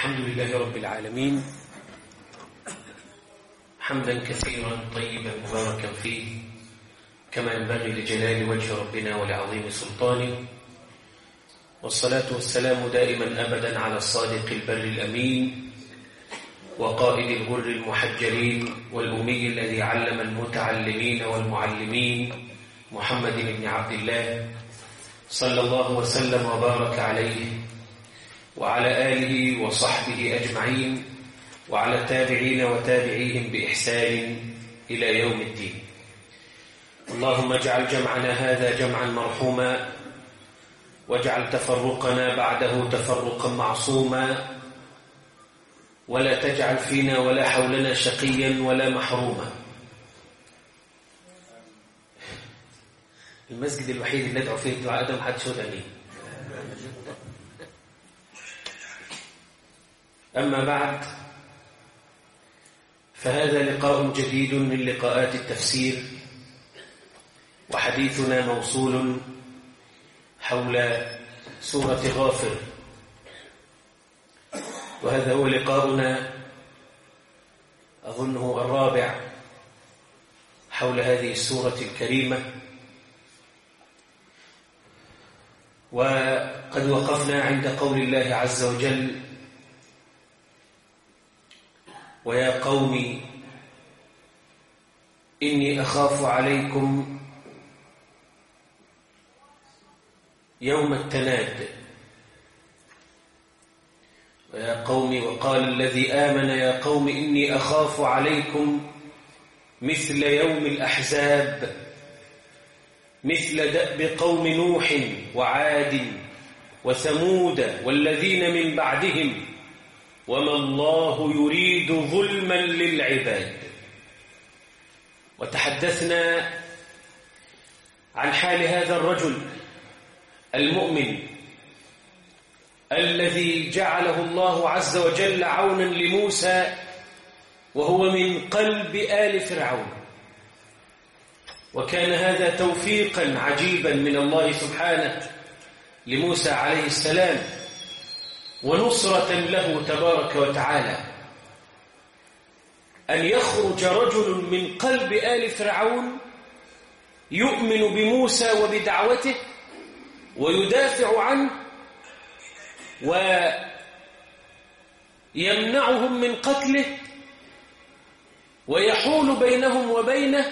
الحمد لله رب العالمين حمدا كثيرا طيبا مباركا فيه كما ينبغي لجلال وجه ربنا ولعظيم سلطانه والصلاة والسلام دائما أبدا على الصادق البر الأمين وقائد الغر المحجلين والأمي الذي علم المتعلمين والمعلمين محمد بن عبد الله صلى الله وسلم وبارك عليه وعلى آله وصحبه أجمعين وعلى التابعين وتابعيهم بإحسان إلى يوم الدين اللهم اجعل جمعنا هذا جمعا مرحوما واجعل تفرقنا بعده تفرقا معصوما ولا تجعل فينا ولا حولنا شقيا ولا محروما المسجد الوحيد اللي ادعو فيه الدعاء ده محدش يدعي ليه أما بعد فهذا لقاء جديد من لقاءات التفسير وحديثنا موصول حول سورة غافر وهذا هو لقاؤنا أظنه الرابع حول هذه السورة الكريمة وقد وقفنا عند قول الله عز وجل ويا قوم إني أخاف عليكم يوم التناد ويا قوم وقال الذي آمن يا قوم إني أخاف عليكم مثل يوم الأحزاب مثل دأب قوم نوح وعاد وثمود والذين من بعدهم وما الله يريد ظلما للعباد وتحدثنا عن حال هذا الرجل المؤمن الذي جعله الله عز وجل عونا لموسى وهو من قلب آل فرعون وكان هذا توفيقا عجيبا من الله سبحانه لموسى عليه السلام ونصرة له تبارك وتعالى أن يخرج رجل من قلب آل فرعون يؤمن بموسى وبدعوته ويدافع عنه ويمنعهم من قتله ويحول بينهم وبينه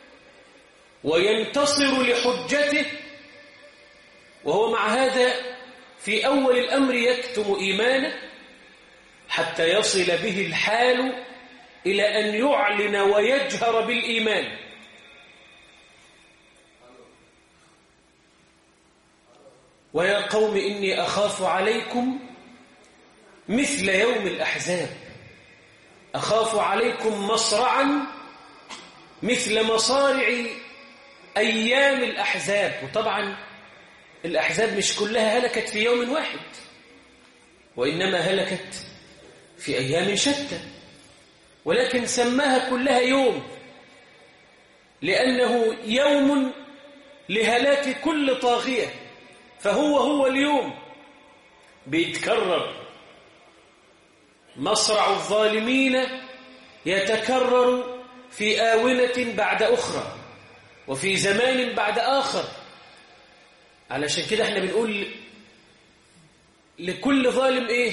وينتصر لحجته وهو مع هذا في أول الأمر يكتم إيمانه حتى يصل به الحال إلى أن يعلن ويجهر بالإيمان ويا قوم إني أخاف عليكم مثل يوم الأحزاب أخاف عليكم مصرعا مثل مصارع أيام الأحزاب وطبعا الأحزاب مش كلها هلكت في يوم واحد وإنما هلكت في أيام شتى ولكن سماها كلها يوم لأنه يوم لهلاك كل طاغية فهو هو اليوم بيتكرر مصرع الظالمين يتكرر في آونة بعد أخرى وفي زمان بعد آخر علشان كده احنا بنقول لكل ظالم ايه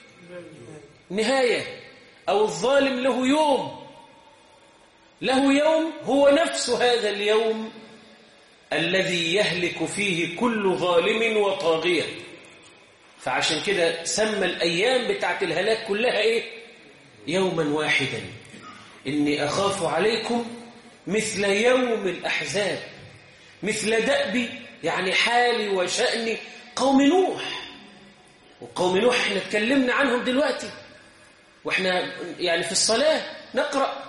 نهاية او الظالم له يوم له يوم هو نفس هذا اليوم الذي يهلك فيه كل ظالم وطاغية فعشان كده سمى الأيام بتاعت الهلاك كلها إيه يوما واحدا إني أخاف عليكم مثل يوم الأحزاب مثل دأبي يعني حالي وشأني قوم نوح وقوم نوح احنا اتكلمنا عنهم دلوقتي واحنا يعني في الصلاة نقرأ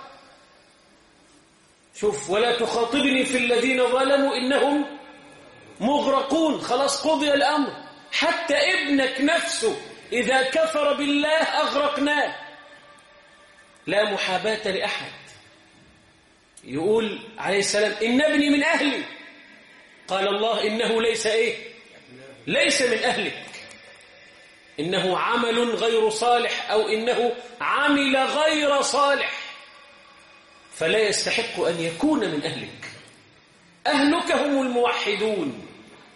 شوف ولا تخاطبني في الذين ظلموا إنهم مغرقون خلاص قضي الأمر حتى ابنك نفسه إذا كفر بالله أغرقناه لا محاباة لأحد يقول عليه السلام إن ابني من أهلي قال الله إنه ليس إيه ليس من أهلك إنه عمل غير صالح أو إنه عمل غير صالح فلا يستحق أن يكون من أهلك أهلك هم الموحدون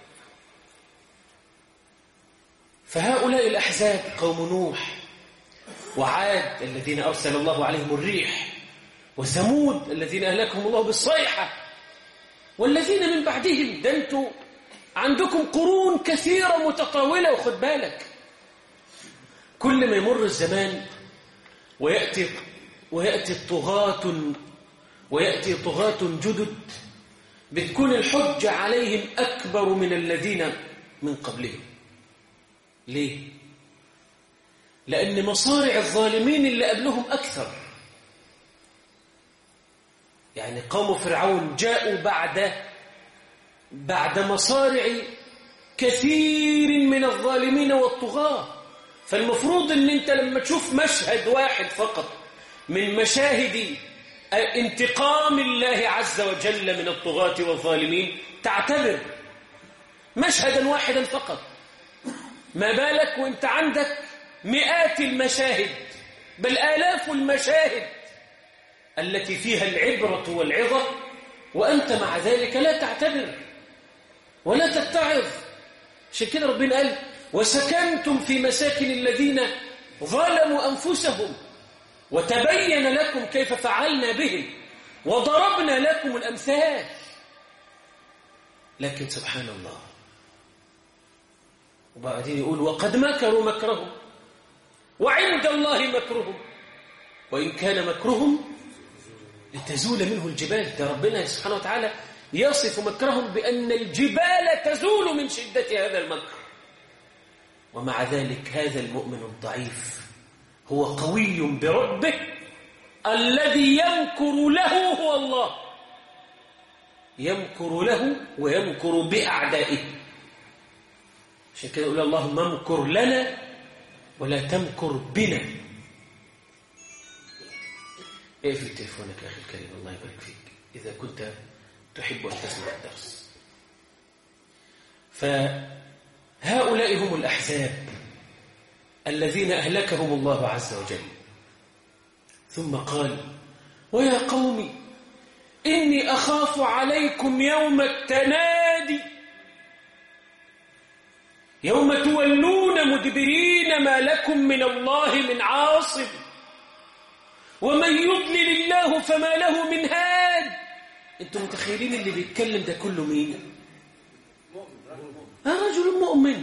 فهؤلاء الأحزاب قوم نوح وعاد الذين أرسل الله عليهم الريح وثمود الذين أهلكهم الله بالصيحة والذين من بعدهم ده انتوا عندكم قرون كثيرة متطاولة وخد بالك كل ما يمر الزمان ويأتي ويأتي الطغاة ويأتي طغاة جدد بتكون الحجة عليهم أكبر من الذين من قبلهم ليه؟ لأن مصارع الظالمين اللي قبلهم أكثر يعني قوم فرعون جاءوا بعد بعد مصارع كثير من الظالمين والطغاة فالمفروض ان انت لما تشوف مشهد واحد فقط من مشاهد انتقام الله عز وجل من الطغاة والظالمين تعتبر مشهدا واحدا فقط ما بالك وانت عندك مئات المشاهد بل آلاف المشاهد التي فيها العبرة والعظة وأنت مع ذلك لا تعتبر ولا تتعظ عشان كده ربنا قال وسكنتم في مساكن الذين ظلموا أنفسهم وتبين لكم كيف فعلنا بهم وضربنا لكم الأمثال لكن سبحان الله وبعدين يقول وقد مكروا مكرهم وعند الله مكرهم وإن كان مكرهم لتزول منه الجبال ده ربنا سبحانه وتعالى يصف مكرهم بأن الجبال تزول من شدة هذا المكر ومع ذلك هذا المؤمن الضعيف هو قوي بربه الذي يمكر له هو الله يمكر له ويمكر بأعدائه عشان كده يقول اللهم امكر لنا ولا تمكر بنا اقفل تليفونك يا اخي الكريم الله يبارك فيك اذا كنت تحب ان تسمع الدرس فهؤلاء هم الاحزاب الذين اهلكهم الله عز وجل ثم قال ويا قوم اني اخاف عليكم يوم التنادي يوم تولون مدبرين ما لكم من الله من عاصم ومن يضلل الله فما له من هاد انتم متخيلين اللي بيتكلم ده كله مين رجل مؤمن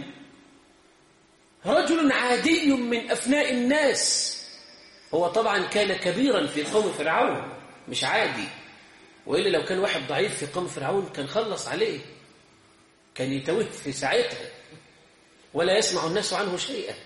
رجل عادي من أفناء الناس هو طبعا كان كبيرا في قوم فرعون مش عادي وإلا لو كان واحد ضعيف في قوم فرعون كان خلص عليه كان يتوه في ساعتها ولا يسمع الناس عنه شيئا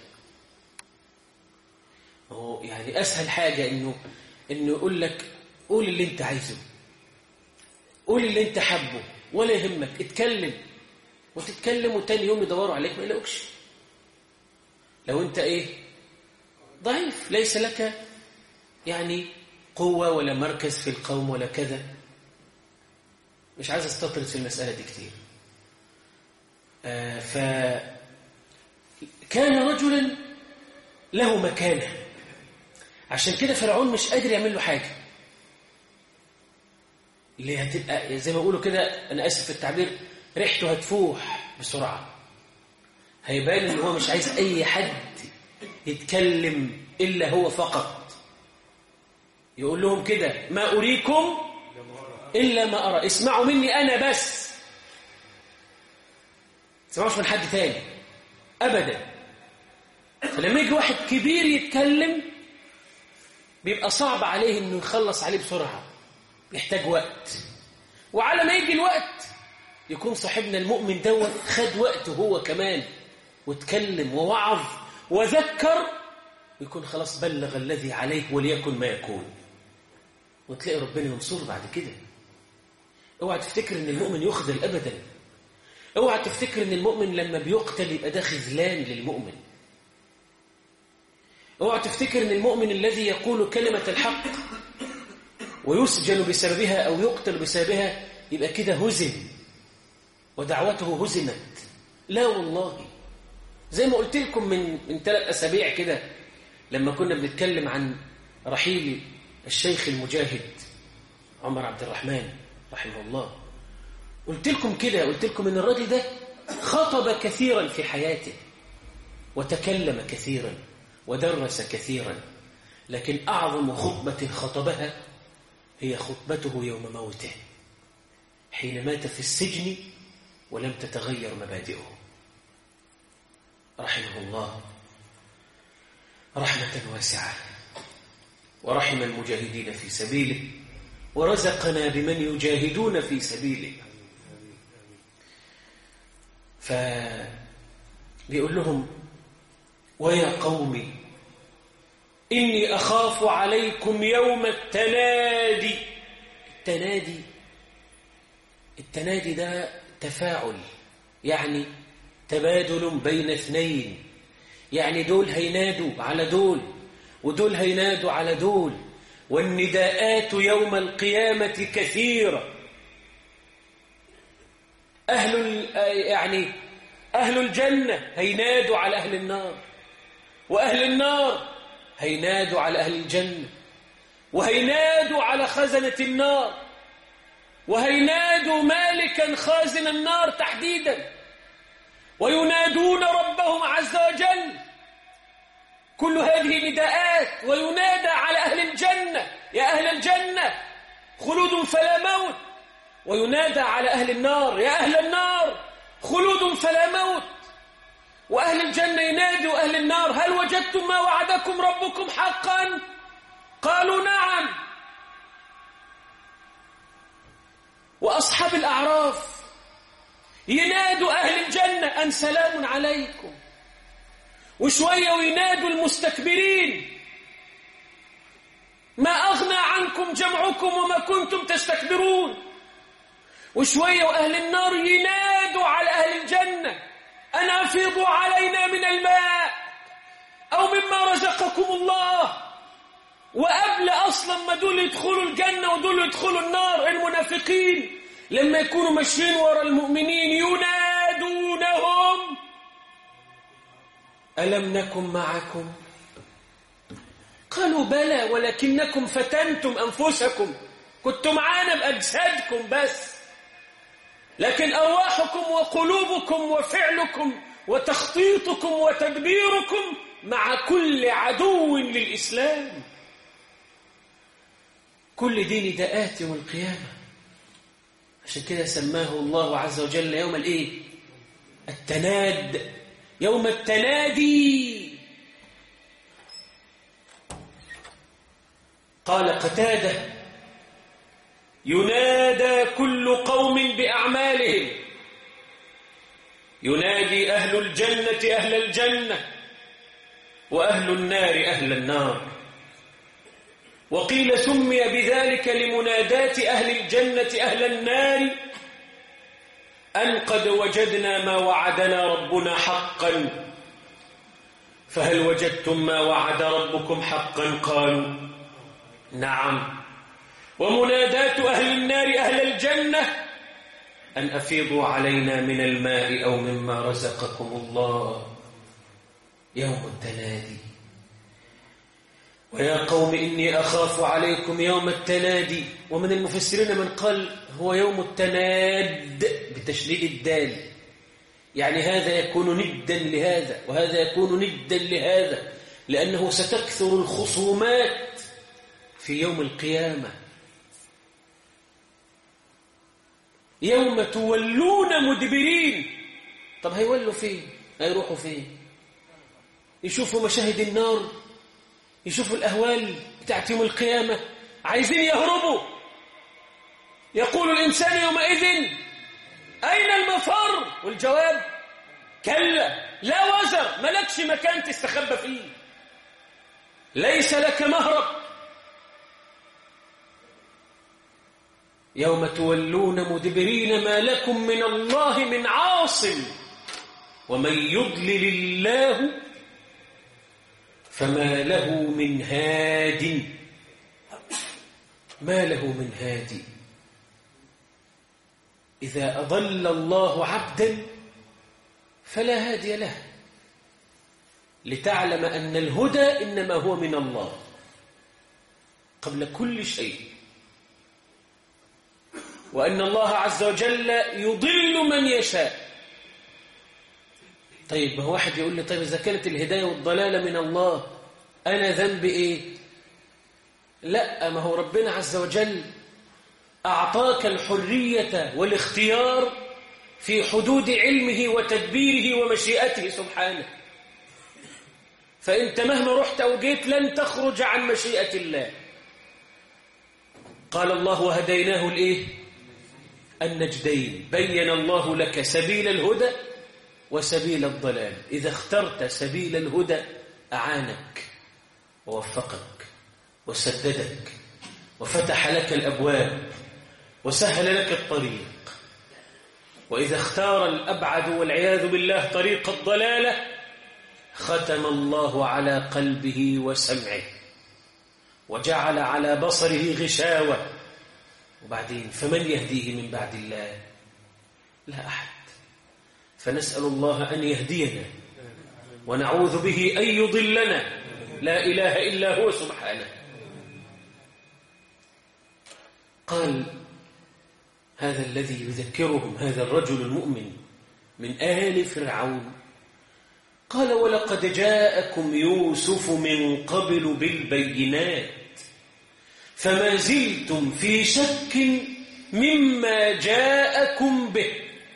هو يعني أسهل حاجة إنه إنه يقول لك قول اللي أنت عايزه قول اللي أنت حبه ولا يهمك اتكلم وتتكلم وتاني يوم يدوروا عليك ما يلاقوكش لو أنت إيه ضعيف ليس لك يعني قوة ولا مركز في القوم ولا كذا مش عايز استطرد في المسألة دي كتير آه فكان رجلا له مكانه عشان كده فرعون مش قادر يعمل له حاجة اللي هتبقى زي ما بيقولوا كده أنا آسف في التعبير ريحته هتفوح بسرعة هيبان إن هو مش عايز أي حد يتكلم إلا هو فقط يقول لهم كده ما أريكم إلا ما أرى اسمعوا مني أنا بس اسمعوش من حد تاني أبدا فلما يجي واحد كبير يتكلم بيبقى صعب عليه انه يخلص عليه بسرعة يحتاج وقت وعلى ما يجي الوقت يكون صاحبنا المؤمن دوت خد وقته هو كمان واتكلم ووعظ وذكر ويكون خلاص بلغ الذي عليه وليكن ما يكون وتلاقي ربنا ينصر بعد كده اوعى تفتكر ان المؤمن يخذل ابدا اوعى تفتكر ان المؤمن لما بيقتل يبقى ده خذلان للمؤمن اوعى تفتكر ان المؤمن الذي يقول كلمة الحق ويسجن بسببها او يقتل بسببها يبقى كده هزم ودعوته هزمت لا والله زي ما قلت لكم من من ثلاث أسابيع كده لما كنا بنتكلم عن رحيل الشيخ المجاهد عمر عبد الرحمن رحمه الله قلت لكم كده قلت لكم ان الراجل ده خطب كثيرا في حياته وتكلم كثيرا ودرس كثيرا لكن أعظم خطبة خطبها هي خطبته يوم موته حين مات في السجن ولم تتغير مبادئه رحمه الله رحمة واسعة ورحم المجاهدين في سبيله ورزقنا بمن يجاهدون في سبيله فبيقول لهم ويا قومي إني أخاف عليكم يوم التنادي التنادي التنادي ده تفاعل يعني تبادل بين اثنين يعني دول هينادوا على دول ودول هينادوا على دول والنداءات يوم القيامة كثيرة أهل يعني أهل الجنة هينادوا على أهل النار وأهل النار هينادوا على أهل الجنة وهينادوا على خزنة النار وهينادوا مالكا خازن النار تحديدا وينادون ربهم عز وجل كل هذه نداءات وينادى على أهل الجنة يا أهل الجنة خلود فلا موت وينادى على أهل النار يا أهل النار خلود فلا موت وأهل الجنة ينادوا أهل النار هل وجدتم ما وعدكم ربكم حقا قالوا نعم وأصحاب الأعراف ينادوا أهل الجنة أن سلام عليكم وشوية وينادوا المستكبرين ما أغنى عنكم جمعكم وما كنتم تستكبرون وشوية وأهل النار ينادوا على أهل الجنة أن أفيضوا علينا من الماء أو مما رزقكم الله وقبل أصلا ما دول يدخلوا الجنة ودول يدخلوا النار المنافقين لما يكونوا ماشيين ورا المؤمنين ينادونهم ألم نكن معكم قالوا بلى ولكنكم فتنتم أنفسكم كنتم معانا بأجسادكم بس لكن أرواحكم وقلوبكم وفعلكم وتخطيطكم وتدبيركم مع كل عدو للإسلام كل دي نداءات يوم القيامة عشان كده سماه الله عز وجل يوم الايه التناد يوم التنادي قال قتاده ينادى كل قوم بأعمالهم ينادي أهل الجنة أهل الجنة وأهل النار أهل النار وقيل سمي بذلك لمنادات أهل الجنة أهل النار أن قد وجدنا ما وعدنا ربنا حقا فهل وجدتم ما وعد ربكم حقا قالوا نعم ومنادات أهل النار أهل الجنة أن أفيضوا علينا من الماء أو مما رزقكم الله يوم التنادي ويا قوم إني أخاف عليكم يوم التنادي ومن المفسرين من قال هو يوم التناد بتشديد الدال يعني هذا يكون ندا لهذا وهذا يكون ندا لهذا لأنه ستكثر الخصومات في يوم القيامة يوم تولون مدبرين طب هيولوا فين هيروحوا فين يشوفوا مشاهد النار يشوفوا الأهوال بتاعت يوم القيامة عايزين يهربوا يقول الإنسان يومئذ أين المفر والجواب كلا لا وزر ملكش مكان تستخبى فيه ليس لك مهرب يوم تولون مدبرين ما لكم من الله من عاصم ومن يضلل الله فما له من هاد ما له من هادي إذا أضل الله عبدا فلا هادي له لتعلم أن الهدى إنما هو من الله قبل كل شيء وأن الله عز وجل يضل من يشاء طيب هو واحد يقول لي طيب إذا كانت الهداية والضلالة من الله أنا ذنبي إيه لا ما هو ربنا عز وجل أعطاك الحرية والاختيار في حدود علمه وتدبيره ومشيئته سبحانه فأنت مهما رحت أو جيت لن تخرج عن مشيئة الله قال الله وهديناه الإيه؟ النجدين بين الله لك سبيل الهدى وسبيل الضلال إذا اخترت سبيل الهدى أعانك ووفقك وسددك وفتح لك الأبواب وسهل لك الطريق وإذا اختار الأبعد والعياذ بالله طريق الضلالة ختم الله على قلبه وسمعه وجعل على بصره غشاوة وبعدين فمن يهديه من بعد الله لا أحد فنسأل الله أن يهدينا ونعوذ به أن يضلنا لا إله إلا هو سبحانه قال هذا الذي يذكرهم هذا الرجل المؤمن من آل فرعون قال ولقد جاءكم يوسف من قبل بالبينات فما زلتم في شك مما جاءكم به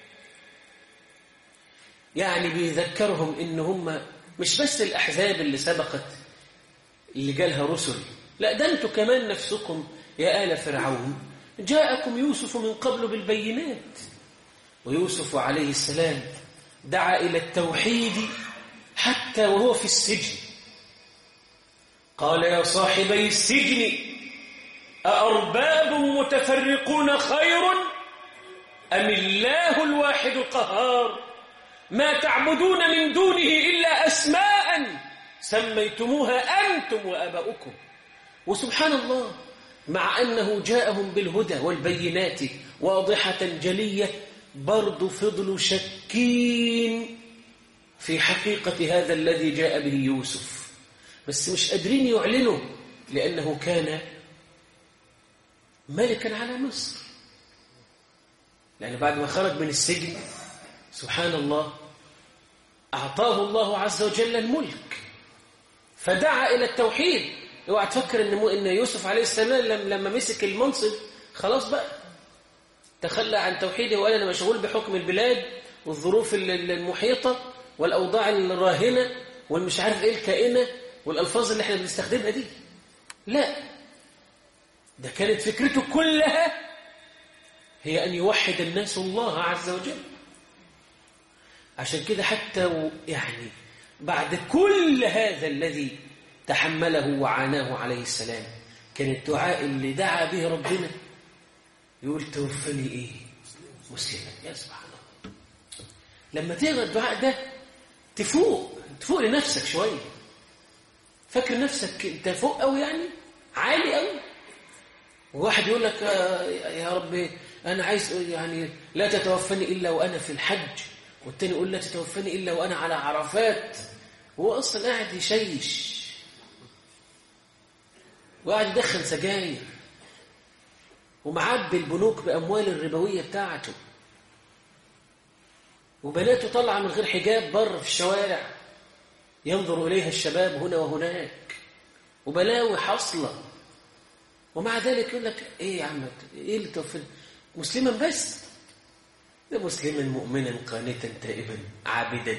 يعني بيذكرهم إن هم مش بس الأحزاب اللي سبقت اللي جالها رسل لا ده أنتوا كمان نفسكم يا آل فرعون جاءكم يوسف من قبل بالبينات ويوسف عليه السلام دعا إلى التوحيد حتى وهو في السجن قال يا صاحبي السجن أأرباب متفرقون خير أم الله الواحد القهار ما تعبدون من دونه إلا أسماء سميتموها أنتم وأباؤكم وسبحان الله مع أنه جاءهم بالهدى والبينات واضحة جلية برضو فضلوا شكين في حقيقة هذا الذي جاء به يوسف بس مش قادرين يعلنوا لأنه كان ملكا على مصر لأن بعد ما خرج من السجن سبحان الله أعطاه الله عز وجل الملك فدعا إلى التوحيد اوعى تفكر ان ان يوسف عليه السلام لما مسك المنصب خلاص بقى تخلى عن توحيده وقال انا مشغول بحكم البلاد والظروف المحيطه والاوضاع الراهنه والمش عارف ايه الكائنه والالفاظ اللي احنا بنستخدمها دي لا ده كانت فكرته كلها هي ان يوحد الناس الله عز وجل عشان كده حتى يعني بعد كل هذا الذي تحمله وعاناه عليه السلام كان الدعاء اللي دعا به ربنا يقول توفني ايه مسلما يا سبحان الله لما تقرا الدعاء ده تفوق تفوق لنفسك شويه فاكر نفسك انت فوق قوي يعني عالي قوي وواحد يقول لك يا رب انا عايز يعني لا تتوفني الا وانا في الحج والتاني يقول لا تتوفني الا وانا على عرفات هو اصلا قاعد يشيش وقاعد يدخن سجاير ومعبي البنوك بأموال الربوية بتاعته وبناته طالعة من غير حجاب بره في الشوارع ينظر إليها الشباب هنا وهناك وبلاوي حاصلة ومع ذلك يقول لك إيه يا عم إيه اللي توفل مسلما بس ده مسلما مؤمنا قانتا تائبا عابدا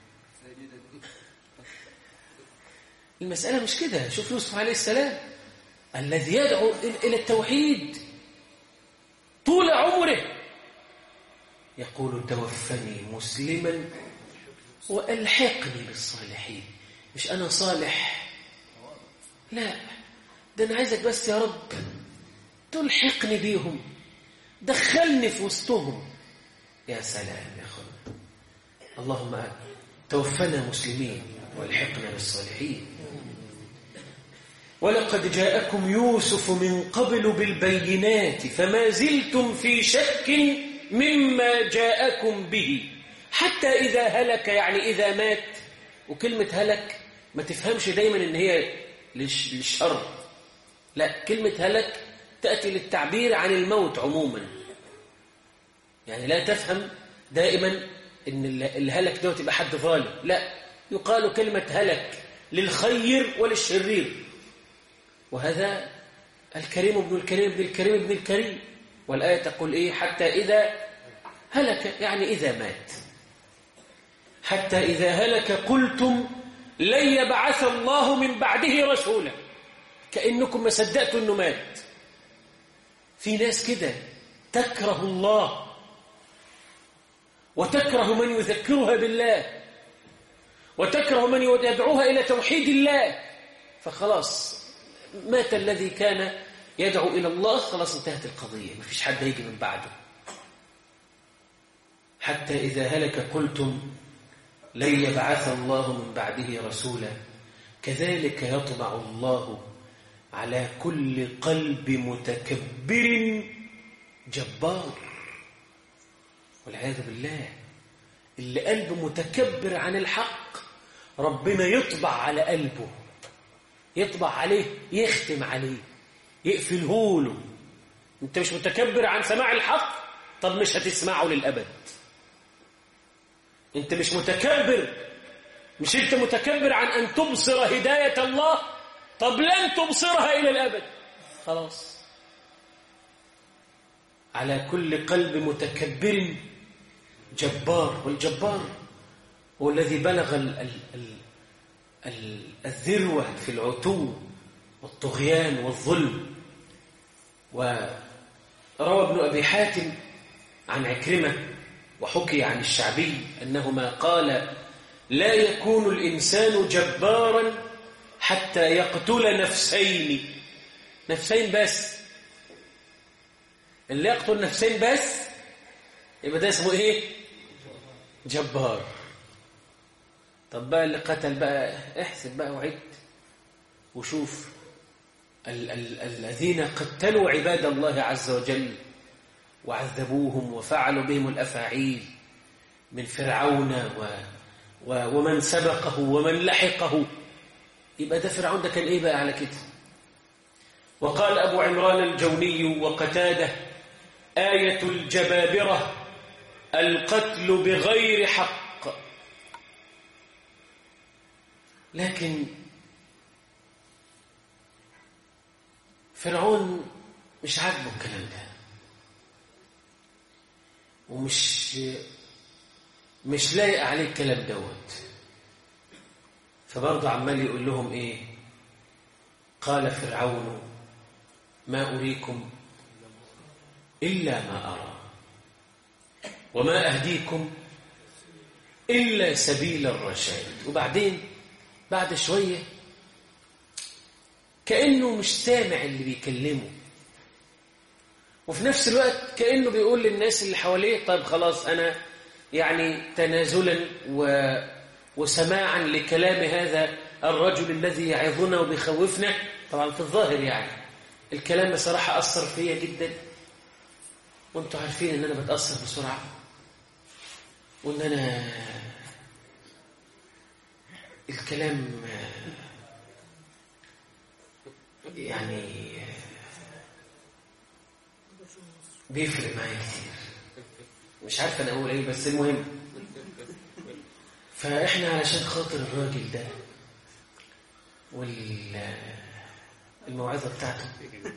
المسألة مش كده شوف يوسف عليه السلام الذي يدعو إلى التوحيد طول عمره يقول توفني مسلما وألحقني بالصالحين مش أنا صالح لا ده أنا عايزك بس يا رب تلحقني بيهم دخلني في وسطهم يا سلام يا أخوان اللهم توفنا مسلمين والحقنا بالصالحين ولقد جاءكم يوسف من قبل بالبينات فما زلتم في شك مما جاءكم به حتى إذا هلك يعني إذا مات وكلمة هلك ما تفهمش دايما ان هي للشر لا كلمة هلك تأتي للتعبير عن الموت عموما يعني لا تفهم دائما ان الهلك دوت يبقى حد ظالم لا يقال كلمة هلك للخير وللشرير وهذا الكريم ابن الكريم ابن الكريم ابن الكريم والآية تقول إيه حتى إذا هلك يعني إذا مات حتى إذا هلك قلتم لن يبعث الله من بعده رسولا كأنكم ما صدقتوا أنه مات في ناس كده تكره الله وتكره من يذكرها بالله وتكره من يدعوها إلى توحيد الله فخلاص مات الذي كان يدعو إلى الله خلاص انتهت القضية ما فيش حد يجي من بعده حتى إذا هلك قلتم لن يبعث الله من بعده رسولا كذلك يطبع الله على كل قلب متكبر جبار والعياذ بالله اللي قلبه متكبر عن الحق ربنا يطبع على قلبه يطبع عليه يختم عليه يقفله له انت مش متكبر عن سماع الحق طب مش هتسمعه للأبد انت مش متكبر مش انت متكبر عن أن تبصر هداية الله طب لن تبصرها إلى الأبد خلاص على كل قلب متكبر جبار والجبار هو الذي بلغ ال ال ال الذروة في العتو والطغيان والظلم وروى ابن أبي حاتم عن عكرمة وحكي عن الشعبي أنهما قال لا يكون الإنسان جبارا حتى يقتل نفسين نفسين بس اللي يقتل نفسين بس يبقى ده اسمه ايه جبار طب بقى اللي قتل بقى احسب بقى وعد وشوف ال ال الذين قتلوا عباد الله عز وجل وعذبوهم وفعلوا بهم الأفاعيل من فرعون و و ومن سبقه ومن لحقه يبقى ده فرعون ده كان ايه بقى على كده وقال أبو عمران الجوني وقتاده آية الجبابرة القتل بغير حق لكن فرعون مش عاجبه الكلام ده ومش مش لايق عليه الكلام دوت فبرضه عمال يقول لهم ايه قال فرعون ما أريكم إلا ما أرى وما أهديكم إلا سبيل الرشاد وبعدين بعد شوية كأنه مش سامع اللي بيكلمه وفي نفس الوقت كأنه بيقول للناس اللي حواليه طيب خلاص أنا يعني تنازلا و... وسماعا لكلام هذا الرجل الذي يعظنا وبيخوفنا طبعا في الظاهر يعني الكلام بصراحة أثر فيا جدا وانتوا عارفين ان انا بتأثر بسرعة وان انا الكلام يعني بيفرق معايا كتير مش عارف انا اقول ايه بس المهم فاحنا علشان خاطر الراجل ده والموعظة بتاعته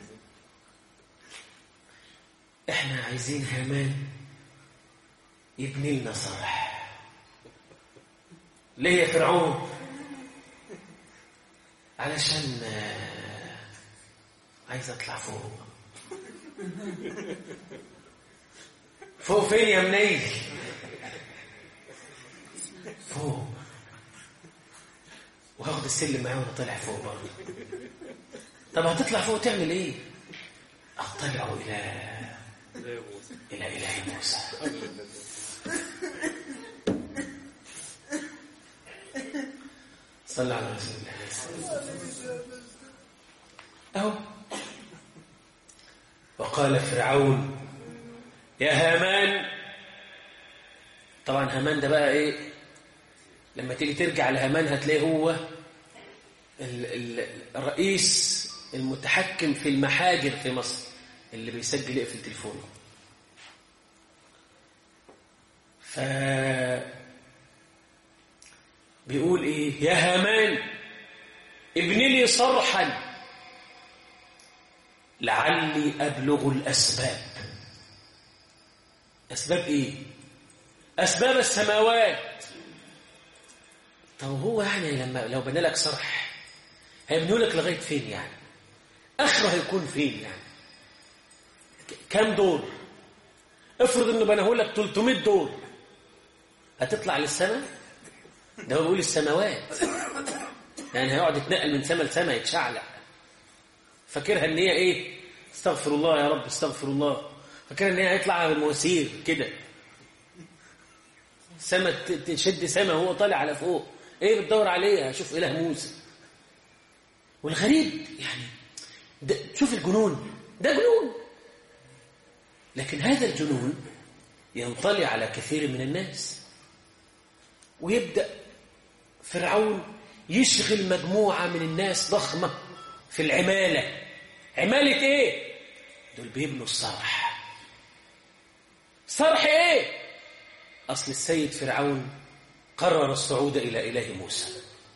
احنا عايزين هامان يبني لنا صالح ليه يا فرعون علشان عايز اطلع فوق فوق فين يا منيل فوق وهاخد السلم معاه وانا طالع فوق برضه طب هتطلع فوق تعمل ايه اطلع الى الى اله موسى صلى على رسول الله اهو وقال فرعون يا هامان طبعا هامان ده بقى ايه لما تيجي ترجع لهامان هتلاقيه هو ال ال الرئيس المتحكم في المحاجر في مصر اللي بيسجل يقفل تليفونه ف بيقول ايه يا هامان ابن لي صرحا لعلي ابلغ الاسباب اسباب ايه اسباب السماوات طب هو يعني لما لو بنى لك صرح هيبنوا لك لغايه فين يعني اخره هيكون فين يعني كام دور افرض انه بناه لك 300 دور هتطلع للسماء ده هو بيقول السماوات يعني هيقعد يتنقل من سماء لسماء يتشعلق فاكرها ان هي ايه استغفر الله يا رب استغفر الله فاكرها ان هي هيطلع بالمواسير كده سما تشد سما وهو طالع على فوق ايه بتدور عليه اشوف اله موسى والغريب يعني ده شوف الجنون ده جنون لكن هذا الجنون ينطلي على كثير من الناس ويبدأ فرعون يشغل مجموعة من الناس ضخمة في العمالة عمالة ايه؟ دول بيبنوا الصرح صرح ايه؟ أصل السيد فرعون قرر الصعود إلى إله موسى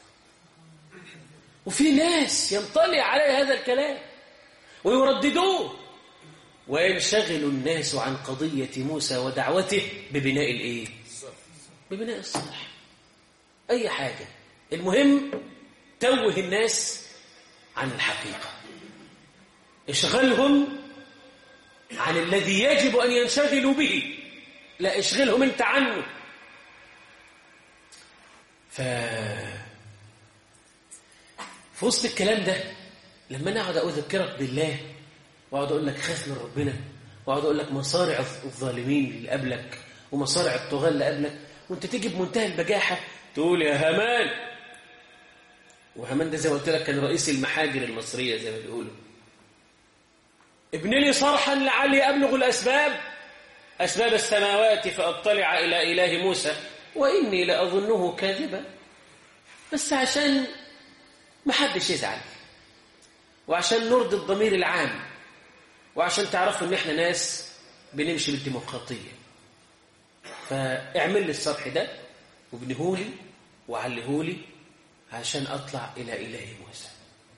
وفي ناس ينطلي عليه هذا الكلام ويرددوه وينشغل الناس عن قضية موسى ودعوته ببناء الايه؟ ببناء الصرح أي حاجة المهم توه الناس عن الحقيقة اشغلهم عن الذي يجب أن ينشغلوا به لا اشغلهم انت عنه ف في وسط الكلام ده لما انا اقعد اذكرك بالله واقعد اقول لك خاف من ربنا واقعد اقول لك مصارع الظالمين اللي قبلك ومصارع الطغاة اللي قبلك وانت تيجي بمنتهى البجاحه تقول يا هامان وهامان ده زي ما قلت لك كان رئيس المحاجر المصريه زي ما بيقولوا ابن لي صرحا لعلي ابلغ الاسباب أسباب السماوات فأطلع إلى إله موسى وإني لأظنه كاذبا بس عشان ما حدش يزعل وعشان نرضي الضمير العام وعشان تعرفوا إن إحنا ناس بنمشي بالديمقراطية فاعمل لي الصرح ده وابنهولي وعلهولي عشان أطلع إلى إله موسى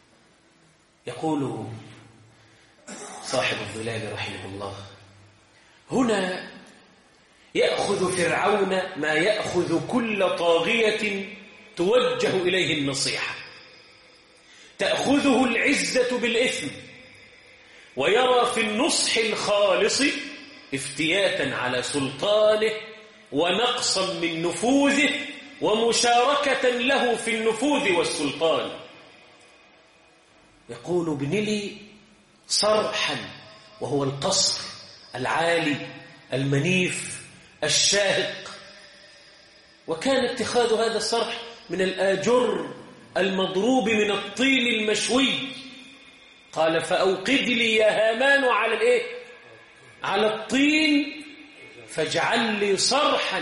يقول صاحب الظلال رحمه الله هنا يأخذ فرعون ما يأخذ كل طاغية توجه إليه النصيحة تأخذه العزة بالإثم ويرى في النصح الخالص افتياتا على سلطانه ونقصا من نفوذه ومشاركة له في النفوذ والسلطان يقول ابن لي صرحا وهو القصر العالي المنيف الشاهق وكان اتخاذ هذا الصرح من الآجر المضروب من الطين المشوي قال فأوقد لي يا هامان على الايه على الطين فاجعل لي صرحا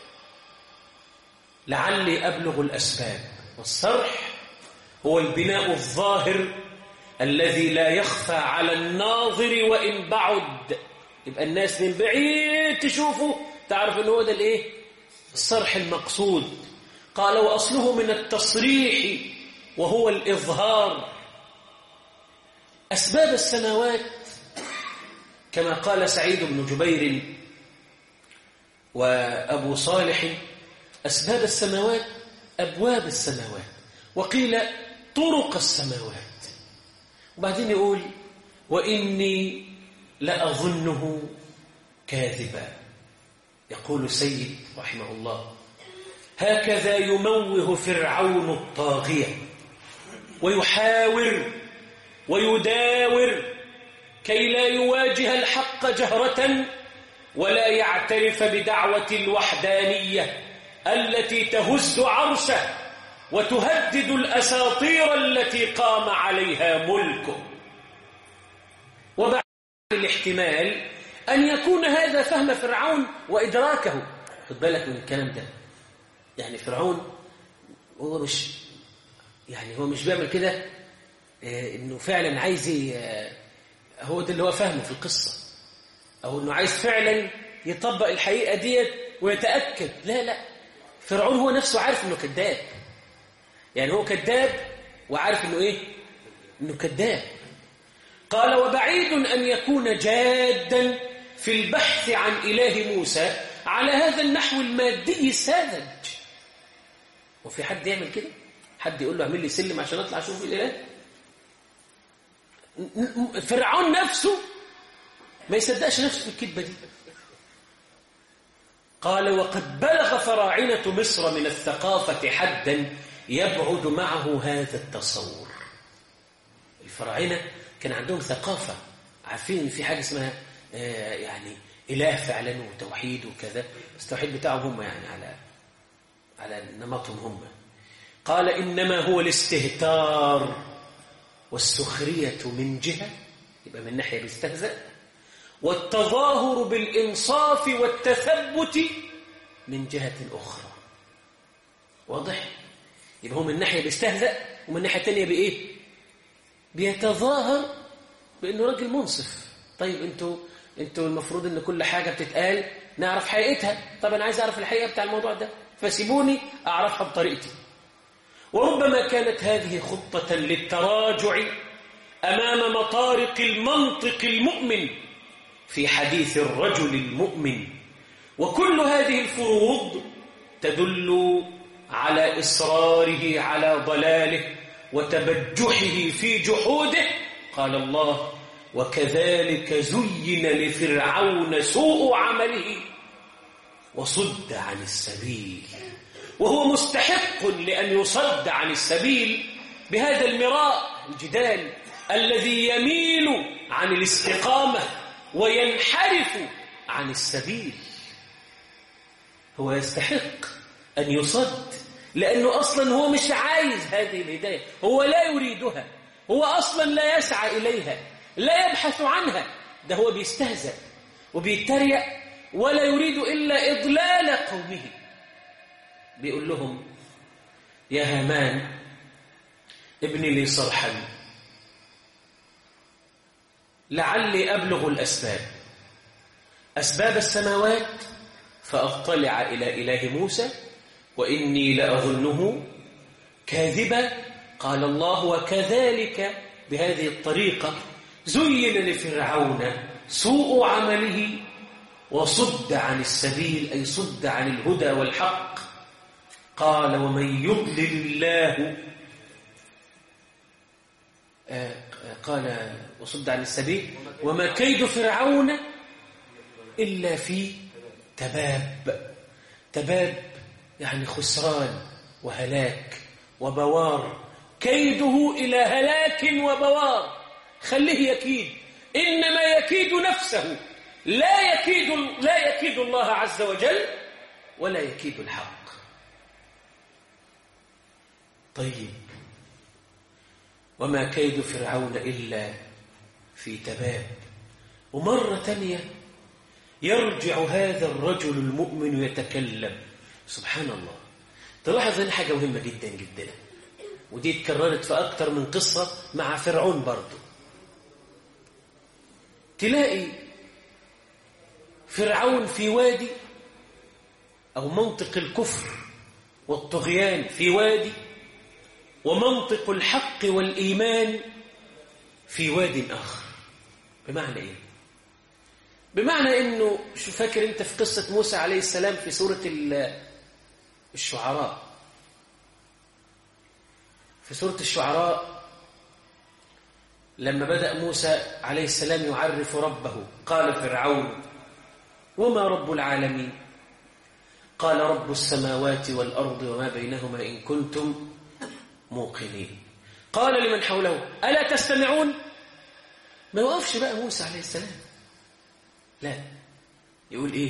لعلي أبلغ الأسباب والصرح هو البناء الظاهر الذي لا يخفى على الناظر وإن بعد يبقى الناس من بعيد تشوفه تعرف ان هو ده الايه الصرح المقصود قال واصله من التصريح وهو الاظهار اسباب السماوات كما قال سعيد بن جبير وابو صالح اسباب السماوات ابواب السماوات وقيل طرق السماوات وبعدين يقول واني لأظنه كاذبا يقول السيد رحمه الله هكذا يموه فرعون الطاغية ويحاور ويداور كي لا يواجه الحق جهرة ولا يعترف بدعوة الوحدانية التي تهز عرشه وتهدد الأساطير التي قام عليها ملكه وبعد الاحتمال أن يكون هذا فهم فرعون وإدراكه خد بالك من الكلام ده يعني فرعون هو مش يعني هو مش بيعمل كده آه، انه فعلا عايز ي- آه، هو ده اللي هو فاهمه في القصة او انه عايز فعلا يطبق الحقيقة ديت ويتأكد لا لا فرعون هو نفسه عارف انه كذاب يعني هو كذاب وعارف انه ايه انه كذاب قال وبعيد ان يكون جادا في البحث عن اله موسى على هذا النحو المادي الساذج وفي حد يعمل كده حد يقول له اعمل لي سلم عشان اطلع اشوف الاله ن- ن- فرعون نفسه ما يصدقش نفسه في الكذبه دي قال وقد بلغ فراعنة مصر من الثقافة حدا يبعد معه هذا التصور الفراعنة كان عندهم ثقافة عارفين ان في حاجة اسمها آه، يعني إله فعلا وتوحيد وكذا بس التوحيد بتاعهم هم يعني على على نمطهم هم قال إنما هو الاستهتار والسخرية من جهة يبقى من ناحية بيستهزأ والتظاهر بالإنصاف والتثبت من جهة أخرى واضح؟ يبقى هو من ناحية بيستهزأ ومن ناحية تانية بإيه؟ بيتظاهر بأنه راجل منصف طيب أنتوا أنتوا المفروض أن كل حاجة بتتقال نعرف حقيقتها طب أنا عايز أعرف الحقيقة بتاع الموضوع ده فسيبوني أعرفها بطريقتي وربما كانت هذه خطة للتراجع أمام مطارق المنطق المؤمن في حديث الرجل المؤمن وكل هذه الفروض تدل على إصراره على ضلاله وتبجحه في جحوده قال الله وكذلك زين لفرعون سوء عمله وصد عن السبيل وهو مستحق لأن يصد عن السبيل بهذا المراء الجدال الذي يميل عن الاستقامة وينحرف عن السبيل هو يستحق أن يصد لأنه أصلا هو مش عايز هذه الهداية هو لا يريدها هو أصلا لا يسعى إليها لا يبحث عنها ده هو بيستهزأ وبيتريق ولا يريد إلا إضلال قومه بيقول لهم يا هامان ابن لي صرحا لعلي أبلغ الأسباب أسباب السماوات فأطلع إلى إله موسى وإني لأظنه كاذبا قال الله وكذلك بهذه الطريقة زين لفرعون سوء عمله وصد عن السبيل أي صد عن الهدى والحق قال ومن يضلل الله آه، قال وصد عن السبيل وما كيد فرعون إلا في تباب تباب يعني خسران وهلاك وبوار كيده إلى هلاك وبوار خليه يكيد إنما يكيد نفسه لا يكيد لا يكيد الله عز وجل ولا يكيد الحق طيب وما كيد فرعون إلا في تباب ومرة تانية يرجع هذا الرجل المؤمن يتكلم سبحان الله تلاحظ هنا حاجة مهمة جدا جدا ودي اتكررت في أكتر من قصة مع فرعون برضه تلاقي فرعون في وادي أو منطق الكفر والطغيان في وادي ومنطق الحق والإيمان في واد آخر بمعنى إيه؟ بمعنى إنه شو فاكر أنت في قصة موسى عليه السلام في سورة الشعراء في سورة الشعراء لما بدأ موسى عليه السلام يعرف ربه قال فرعون وما رب العالمين قال رب السماوات والأرض وما بينهما إن كنتم موقنين قال لمن حوله ألا تستمعون ما يوقفش بقى موسى عليه السلام لا يقول إيه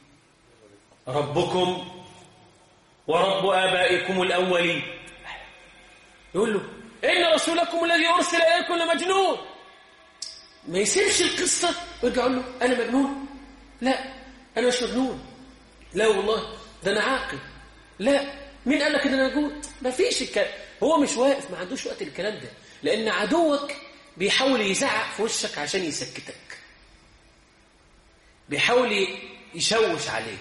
ربكم ورب آبائكم الأولين يقول له إن رسولكم الذي أرسل إليكم لمجنون ما يسيبش القصة ويرجع يقول له أنا مجنون لا أنا مش مجنون لا والله ده أنا عاقل لا مين قال لك ان انا موجود ما فيش الكلام هو مش واقف ما عندوش وقت الكلام ده لان عدوك بيحاول يزعق في وشك عشان يسكتك بيحاول يشوش عليك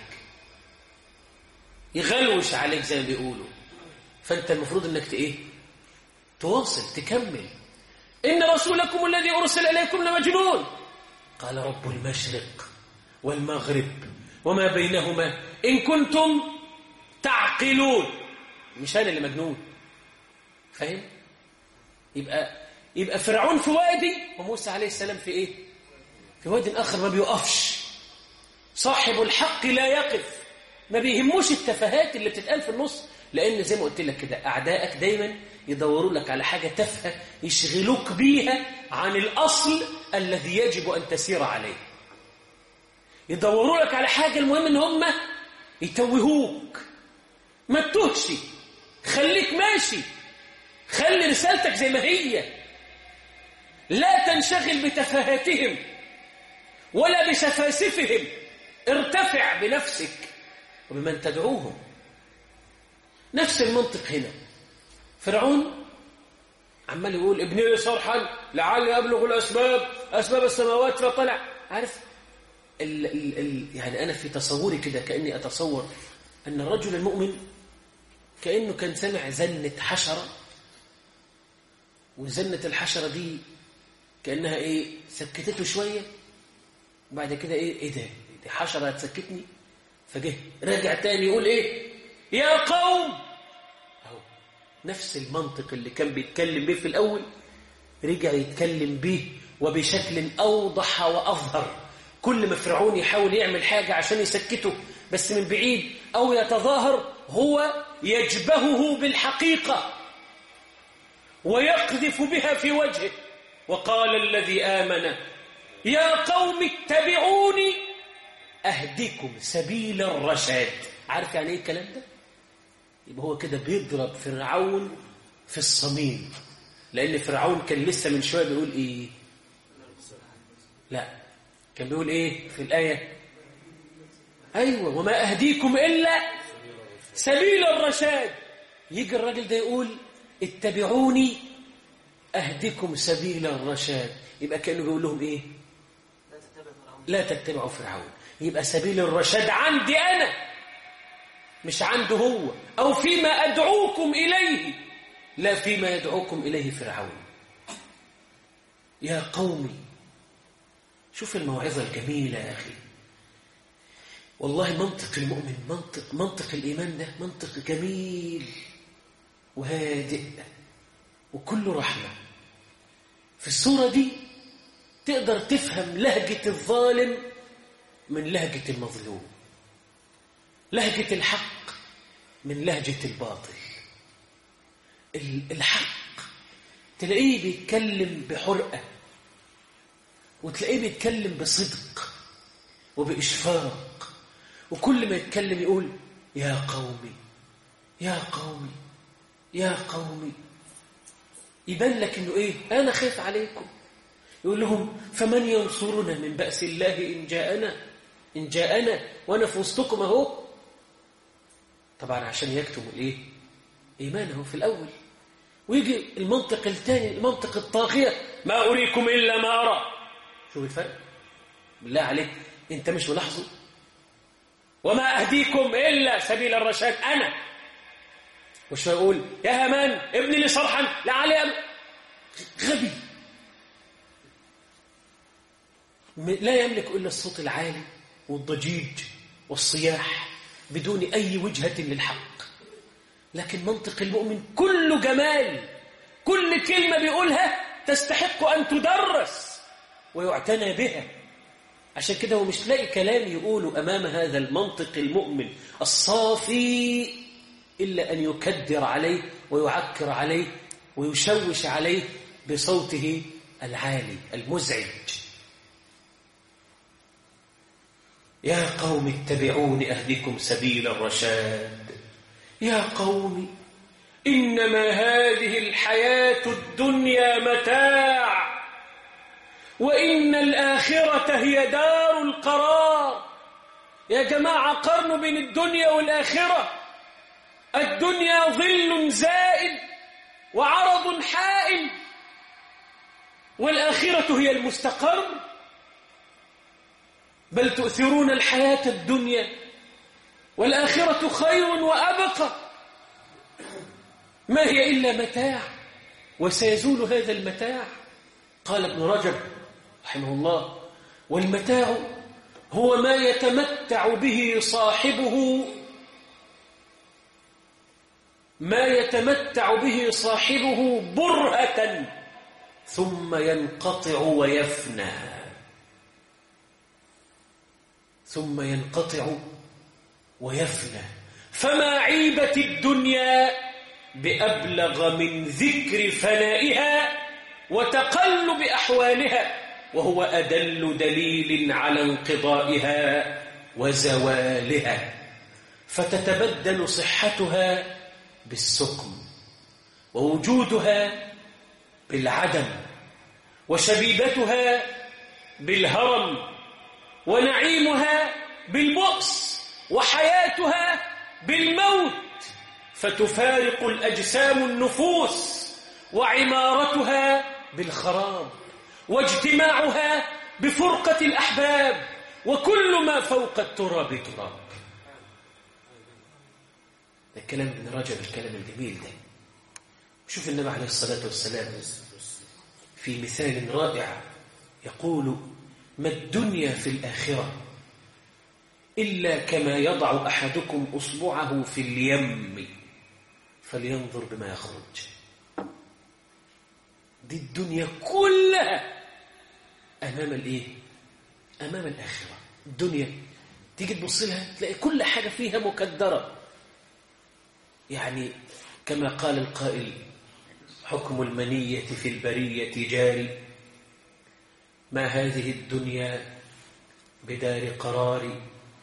يغلوش عليك زي ما بيقولوا فانت المفروض انك ايه تواصل تكمل ان رسولكم الذي ارسل اليكم لمجنون قال رب المشرق والمغرب وما بينهما ان كنتم تعقلون مش انا اللي مجنون فاهم يبقى يبقى فرعون في وادي وموسى عليه السلام في ايه في وادي اخر ما بيقفش صاحب الحق لا يقف ما بيهموش التفاهات اللي بتتقال في النص لان زي ما قلت لك كده اعدائك دايما يدوروا لك على حاجه تافهه يشغلوك بيها عن الاصل الذي يجب ان تسير عليه يدوروا لك على حاجه المهم ان هم يتوهوك ما تتوهش خليك ماشي خلي رسالتك زي ما هي لا تنشغل بتفاهاتهم ولا بسفاسفهم ارتفع بنفسك وبمن تدعوهم نفس المنطق هنا فرعون عمال يقول ابني لي صرحا لعلي ابلغ الاسباب اسباب السماوات فطلع عارف ال ال ال يعني انا في تصوري كده كاني اتصور ان الرجل المؤمن كانه كان سمع زنه حشره وزنه الحشره دي كانها ايه سكتته شويه وبعد كده ايه ايه ده دي حشره هتسكتني فجه راجع تاني يقول ايه يا قوم اهو نفس المنطق اللي كان بيتكلم بيه في الاول رجع يتكلم بيه وبشكل اوضح واظهر كل ما فرعون يحاول يعمل حاجه عشان يسكته بس من بعيد او يتظاهر هو يجبهه بالحقيقه ويقذف بها في وجهه وقال الذي امن يا قوم اتبعوني أهدكم سبيل الرشاد عارف يعني ايه الكلام ده يبقى هو كده بيضرب فرعون في الصميم لأن فرعون كان لسه من شوية بيقول إيه لا كان بيقول إيه في الآية أيوة وما أهديكم إلا سبيل الرشاد يجي الراجل ده يقول اتبعوني أهدكم سبيل الرشاد يبقى كأنه بيقول لهم إيه لا تتبعوا فرعون يبقى سبيل الرشاد عندي أنا مش عنده هو أو فيما أدعوكم إليه لا فيما يدعوكم إليه فرعون يا قومي شوف الموعظة الجميلة يا أخي والله منطق المؤمن منطق منطق الإيمان ده منطق جميل وهادئ وكله رحمة في الصورة دي تقدر تفهم لهجة الظالم من لهجة المظلوم لهجة الحق من لهجة الباطل الحق تلاقيه بيتكلم بحرقة وتلاقيه بيتكلم بصدق وبإشفاق وكل ما يتكلم يقول يا قومي يا قومي يا قومي يبان لك انه ايه انا خايف عليكم يقول لهم فمن ينصرنا من بأس الله إن جاءنا إن جاءنا وأنا في وسطكم أهو طبعا عشان يكتموا الإيه إيمانه في الأول ويجي المنطق الثاني المنطق الطاغية ما أريكم إلا ما أرى شوف الفرق بالله عليك أنت مش ملاحظه وما أهديكم إلا سبيل الرشاد أنا وش يقول يا همان ابني لي صرحا لعلي غبي لا يملك إلا الصوت العالي والضجيج والصياح بدون أي وجهة للحق لكن منطق المؤمن كله جمال كل كلمة بيقولها تستحق أن تدرس ويعتنى بها عشان كده هو مش لاقي كلام يقوله أمام هذا المنطق المؤمن الصافي إلا أن يكدر عليه ويعكر عليه ويشوش عليه بصوته العالي المزعج يا قوم اتبعون أهدكم سبيل الرشاد يا قوم إنما هذه الحياة الدنيا متاع وإن الآخرة هي دار القرار يا جماعة قرنوا بين الدنيا والآخرة الدنيا ظل زائل وعرض حائل والآخرة هي المستقر بل تؤثرون الحياة الدنيا والآخرة خير وأبقى ما هي إلا متاع وسيزول هذا المتاع قال ابن رجب رحمه الله والمتاع هو ما يتمتع به صاحبه ما يتمتع به صاحبه برهة ثم ينقطع ويفنى ثم ينقطع ويفنى فما عيبة الدنيا بأبلغ من ذكر فنائها وتقلب أحوالها وهو أدل دليل على انقضائها وزوالها فتتبدل صحتها بالسقم ووجودها بالعدم وشبيبتها بالهرم ونعيمها بالبؤس وحياتها بالموت فتفارق الأجسام النفوس وعمارتها بالخراب واجتماعها بفرقة الأحباب وكل ما فوق التراب تراب ده الكلام ابن رجب الكلام الجميل ده شوف النبي عليه الصلاة والسلام في مثال رائع يقول ما الدنيا في الآخرة إلا كما يضع أحدكم أصبعه في اليم فلينظر بما يخرج دي الدنيا كلها أمام الإيه؟ أمام الآخرة الدنيا تيجي تبص لها تلاقي كل حاجة فيها مكدرة يعني كما قال القائل حكم المنية في البرية جاري ما هذه الدنيا بدار قرار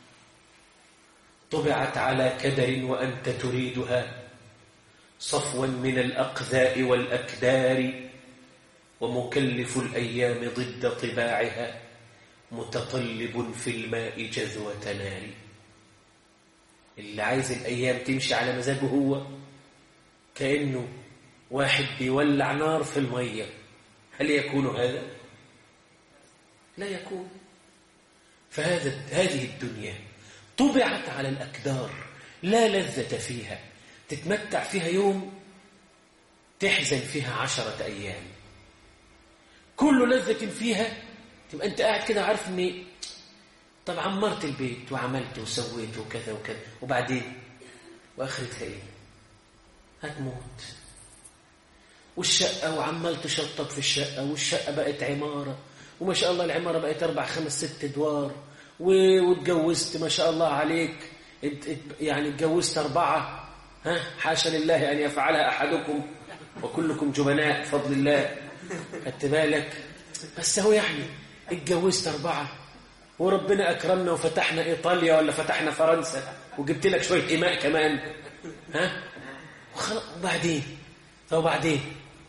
طبعت على كدر وأنت تريدها صفوا من الأقذاء والأكدار ومكلف الأيام ضد طباعها متطلب في الماء جذوة نار اللي عايز الأيام تمشي على مزاجه هو كأنه واحد بيولع نار في المية هل يكون هذا؟ لا يكون فهذا هذه الدنيا طبعت على الأكدار لا لذة فيها تتمتع فيها يوم تحزن فيها عشرة أيام كل لذة فيها تبقى أنت قاعد كده عارف أن طب عمرت البيت وعملت وسويت وكذا وكذا وبعدين وآخرتها إيه هتموت والشقة وعمال تشطب في الشقة والشقة بقت عمارة وما شاء الله العمارة بقت أربع خمس ست أدوار واتجوزت ما شاء الله عليك يعني اتجوزت أربعة ها حاشا لله أن يفعلها أحدكم وكلكم جبناء بفضل الله خدت بالك بس هو يعني اتجوزت أربعة وربنا أكرمنا وفتحنا إيطاليا ولا فتحنا فرنسا وجبت لك شوية إماء كمان ها وبعدين طب وبعدين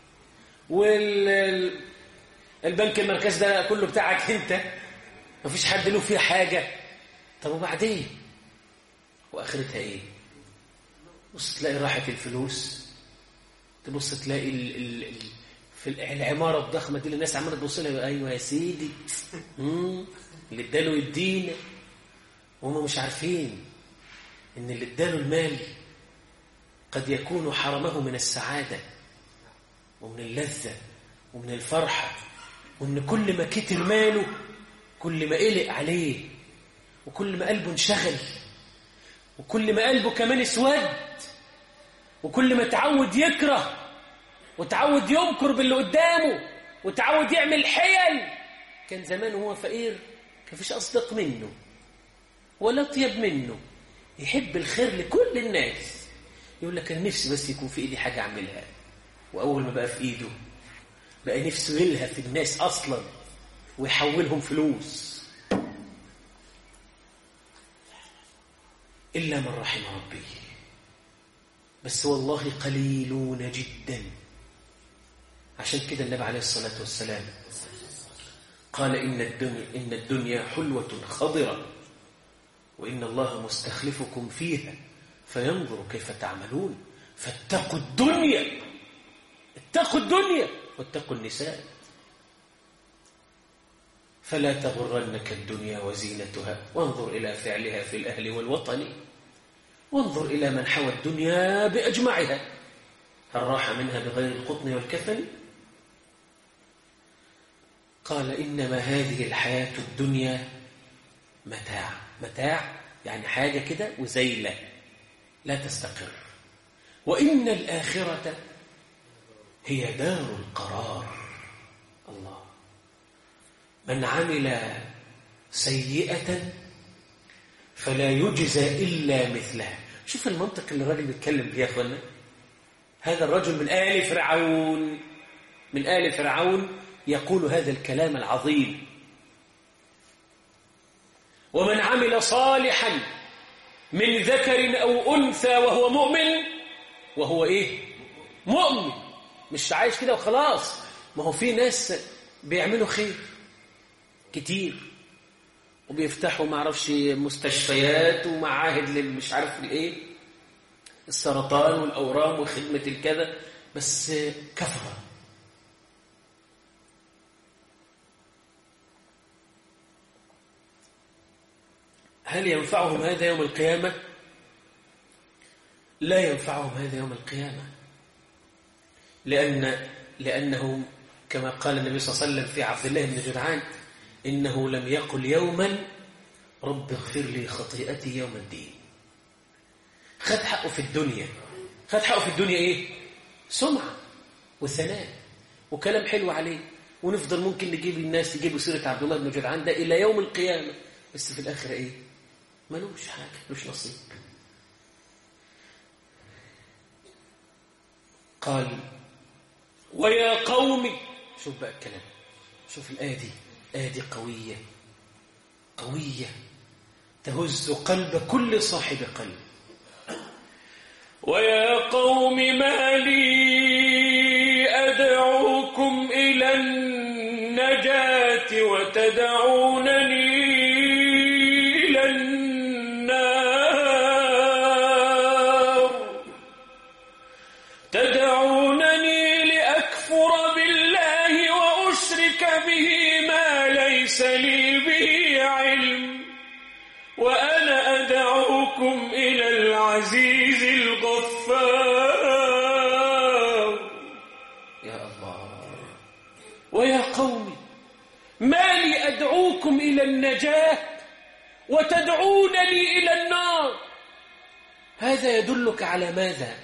والبنك المركزي ده كله بتاعك انت مفيش حد له فيه حاجة طب وبعدين واخرتها ايه بص تلاقي راحت الفلوس تبص تلاقي ال ال ال في العمارة الضخمة دي اللي الناس عمالة تبص لها ايوه يا سيدي اللي اداله يدينا وهم مش عارفين ان اللي اداله المال قد يكون حرمه من السعادة ومن اللذة ومن الفرحة وإن كل ما كتر ماله كل ما قلق عليه وكل ما قلبه انشغل وكل ما قلبه كمان اسود وكل ما تعود يكره وتعود يمكر باللي قدامه وتعود يعمل حيل كان زمان وهو فقير كان فيش أصدق منه ولا أطيب منه يحب الخير لكل الناس يقول لك أنا نفسي بس يكون في إيدي حاجة أعملها وأول ما بقى في إيده بقى نفسه يلهى في الناس أصلا ويحولهم فلوس إلا من رحم ربي بس والله قليلون جدا عشان كده النبي عليه الصلاة والسلام قال إن الدنيا, إن الدنيا حلوة خضرة وإن الله مستخلفكم فيها فينظر كيف تعملون فاتقوا الدنيا اتقوا الدنيا واتقوا النساء فلا تغرنك الدنيا وزينتها وانظر إلى فعلها في الأهل والوطن وانظر إلى من حوى الدنيا بأجمعها هل راح منها بغير القطن والكفن قال إنما هذه الحياة الدنيا متاع متاع يعني حاجة كده وزيلة لا تستقر وإن الآخرة هي دار القرار الله من عمل سيئة فلا يجزى إلا مثلها شوف المنطق اللي الراجل بيتكلم بيه يا أخوانا هذا الرجل من آل فرعون من آل فرعون يقول هذا الكلام العظيم ومن عمل صالحا من ذكر أو أنثى وهو مؤمن وهو إيه مؤمن مش عايش كده وخلاص ما هو في ناس بيعملوا خير كتير وبيفتحوا ما اعرفش مستشفيات ومعاهد للمش عارف الايه السرطان والاورام وخدمه الكذا بس كفره هل ينفعهم هذا يوم القيامة؟ لا ينفعهم هذا يوم القيامة لأن لأنه كما قال النبي صلى الله عليه وسلم في عبد الله بن جدعان إنه لم يقل يوما رب اغفر لي خطيئتي يوم الدين خد حقه في الدنيا خد حقه في الدنيا إيه؟ سمعة وثناء وكلام حلو عليه ونفضل ممكن نجيب الناس يجيبوا سيرة عبد الله بن جدعان ده إلى يوم القيامة بس في الآخر إيه؟ ملوش حاجة ملوش نصيب قال ويا قوم شوف بقى الكلام شوف الآية دي الآية دي قوية قوية تهز قلب كل صاحب قلب ويا قوم ما لي أدعوكم إلى النجاة وتدعونني إلى النار تدعونني لأكفر بالله وأشرك به ما ليس لي به علم وأنا أدعوكم إلى العزيز الغفار يا الله ويا قوم ما لي أدعوكم إلى النجاة وتدعونني إلى النار هذا يدلك على ماذا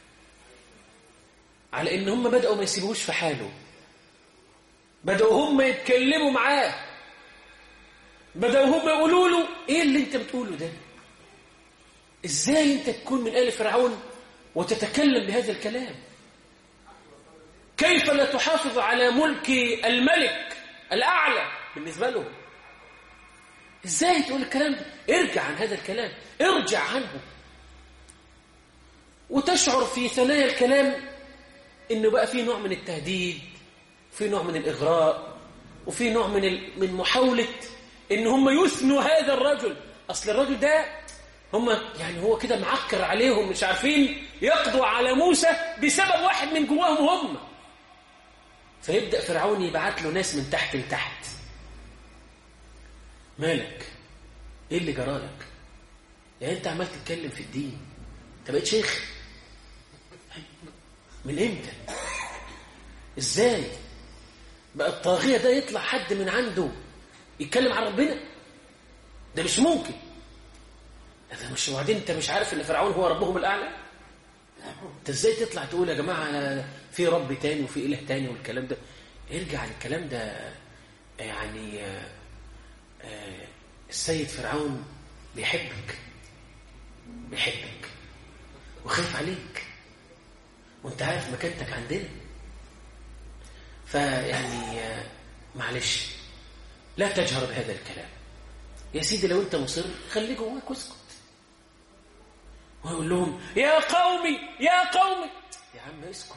على إن هم بدأوا ما يسيبوش في حاله بدأوا هم يتكلموا معاه بدأوا هم يقولوا له إيه اللي أنت بتقوله ده إزاي أنت تكون من آل فرعون وتتكلم بهذا الكلام كيف لا تحافظ على ملك الملك الأعلى بالنسبة لهم إزاي تقول الكلام ده ارجع عن هذا الكلام ارجع عنه وتشعر في ثنايا الكلام إنه بقى في نوع من التهديد في نوع من الإغراء وفي نوع من ال... من محاولة إن هم يثنوا هذا الرجل أصل الرجل ده هم يعني هو كده معكر عليهم مش عارفين يقضوا على موسى بسبب واحد من جواهم هم فيبدأ فرعون يبعت له ناس من تحت لتحت مالك ايه اللي جرالك يعني انت عمال تتكلم في الدين انت بقيت شيخ من امتى ازاي بقى الطاغية ده يطلع حد من عنده يتكلم عن ربنا ده مش ممكن ده مش وبعدين انت مش عارف ان فرعون هو ربهم الاعلى انت ازاي تطلع تقول يا جماعه في رب تاني وفي اله تاني والكلام ده ارجع الكلام ده يعني آه آه السيد فرعون بيحبك بيحبك وخايف عليك وانت عارف مكانتك عندنا فيعني آه معلش لا تجهر بهذا الكلام يا سيدي لو انت مصر خليه جواك واسكت ويقول لهم يا قومي يا قومي يا عم اسكت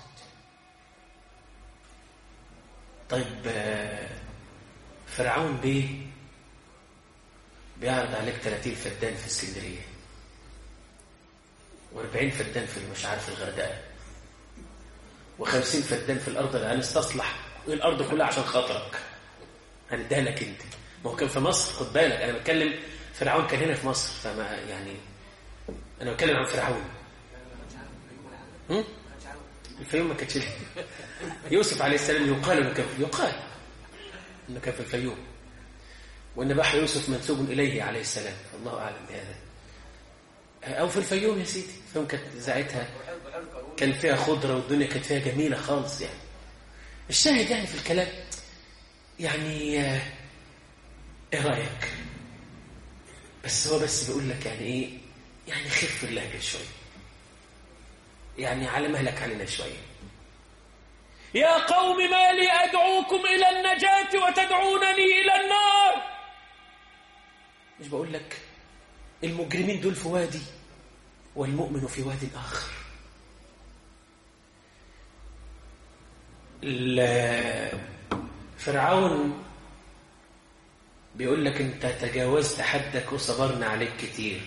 طيب فرعون بيه بيعرض عليك 30 فدان في اسكندريه و40 فدان في مش عارف الغردقة و50 فدان في الأرض اللي هنستصلح الأرض كلها عشان خاطرك هنديها لك أنت ما هو كان في مصر خد بالك أنا بتكلم فرعون كان هنا في مصر فما يعني أنا بتكلم عن فرعون هم؟ الفيوم ما كانتش يوسف عليه السلام يقال انه كان يقال انه كان في الفيوم وان بحر يوسف منسوب اليه عليه السلام الله اعلم بهذا او في الفيوم يا سيدي الفيوم كانت ساعتها كان فيها خضره والدنيا كانت فيها جميله خالص يعني الشاهد يعني في الكلام يعني ايه رايك بس هو بس بيقول لك يعني ايه يعني خف اللهجه شويه يعني على مهلك علينا شوية يا قوم ما لي أدعوكم إلى النجاة وتدعونني إلى النار مش بقول لك المجرمين دول في وادي والمؤمن في واد آخر فرعون بيقول لك انت تجاوزت حدك وصبرنا عليك كتير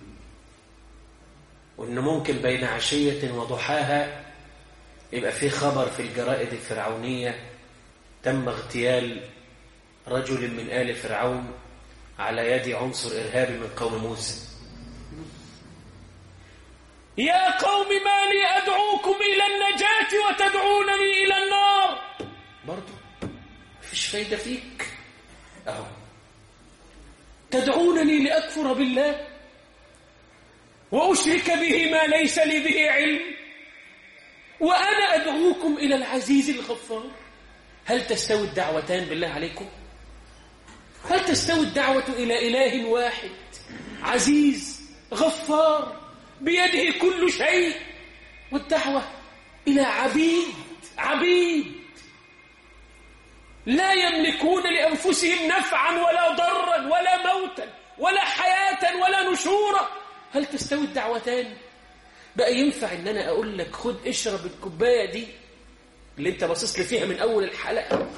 وإن ممكن بين عشية وضحاها يبقى في خبر في الجرائد الفرعونية تم اغتيال رجل من آل فرعون على يد عنصر إرهابي من قوم موسى يا قوم ما لي أدعوكم إلى النجاة وتدعونني إلى النار برضو مفيش فايدة فيك أهو تدعونني لأكفر بالله وأشرك به ما ليس لي به علم وأنا أدعوكم إلى العزيز الغفار هل تستوي الدعوتان بالله عليكم؟ هل تستوي الدعوة إلى إله واحد عزيز غفار بيده كل شيء والدعوة إلى عبيد عبيد لا يملكون لأنفسهم نفعا ولا ضرا ولا موتا ولا حياة ولا نشورا هل تستوي الدعوتان بقى ينفع ان انا اقول لك خد اشرب الكوبايه دي اللي انت باصص لي فيها من اول الحلقه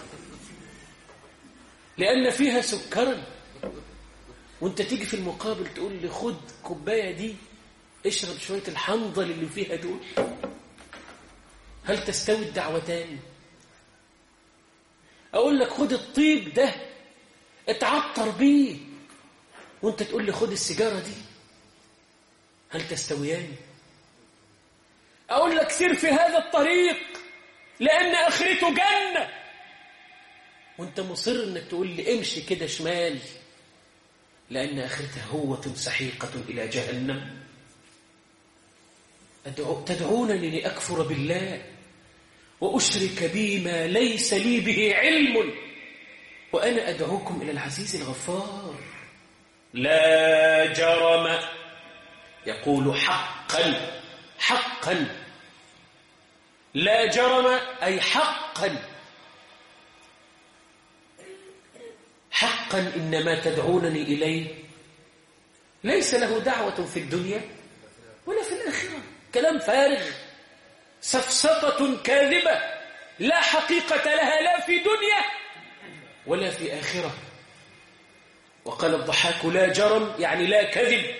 لان فيها سكرا وانت تيجي في المقابل تقول لي خد كوبايه دي اشرب شويه الحنظل اللي فيها دول هل تستوي الدعوتان اقول لك خد الطيب ده اتعطر بيه وانت تقول لي خد السيجاره دي هل تستويان أقول لك سير في هذا الطريق لأن آخرته جنة وانت مصر انك تقول لي امشي كده شمال لأن آخرتها هوة سحيقة إلى جهنم أدعو تدعونني لأكفر بالله وأشرك بي ما ليس لي به علم وأنا أدعوكم إلى العزيز الغفار لا جرم يقول حقا حقا لا جرم أي حقا حقا إنما تدعونني إليه ليس له دعوة في الدنيا ولا في الآخرة كلام فارغ سفسطة كاذبة لا حقيقة لها لا في دنيا ولا في آخرة وقال الضحاك لا جرم يعني لا كذب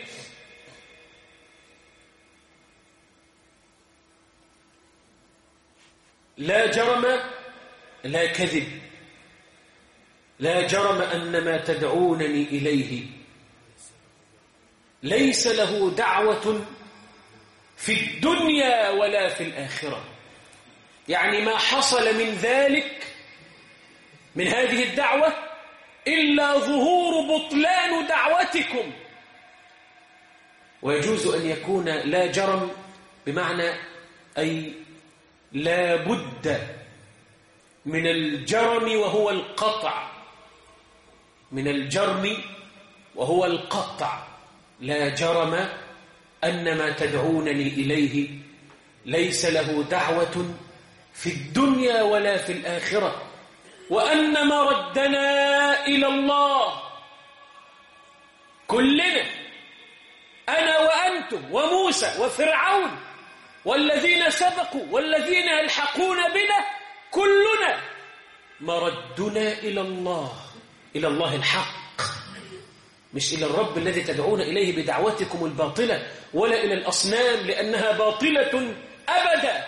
لا جرم لا كذب لا جرم أن ما تدعونني إليه ليس له دعوة في الدنيا ولا في الآخرة يعني ما حصل من ذلك من هذه الدعوة إلا ظهور بطلان دعوتكم ويجوز أن يكون لا جرم بمعنى أي لا بد من الجرم وهو القطع من الجرم وهو القطع لا جرم أن ما تدعونني إليه ليس له دعوة في الدنيا ولا في الآخرة وأن مردنا إلى الله كلنا أنا وأنتم وموسى وفرعون والذين سبقوا والذين يلحقون بنا كلنا مردنا إلى الله إلى الله الحق مش إلى الرب الذي تدعون إليه بدعوتكم الباطلة ولا إلى الأصنام لأنها باطلة أبدا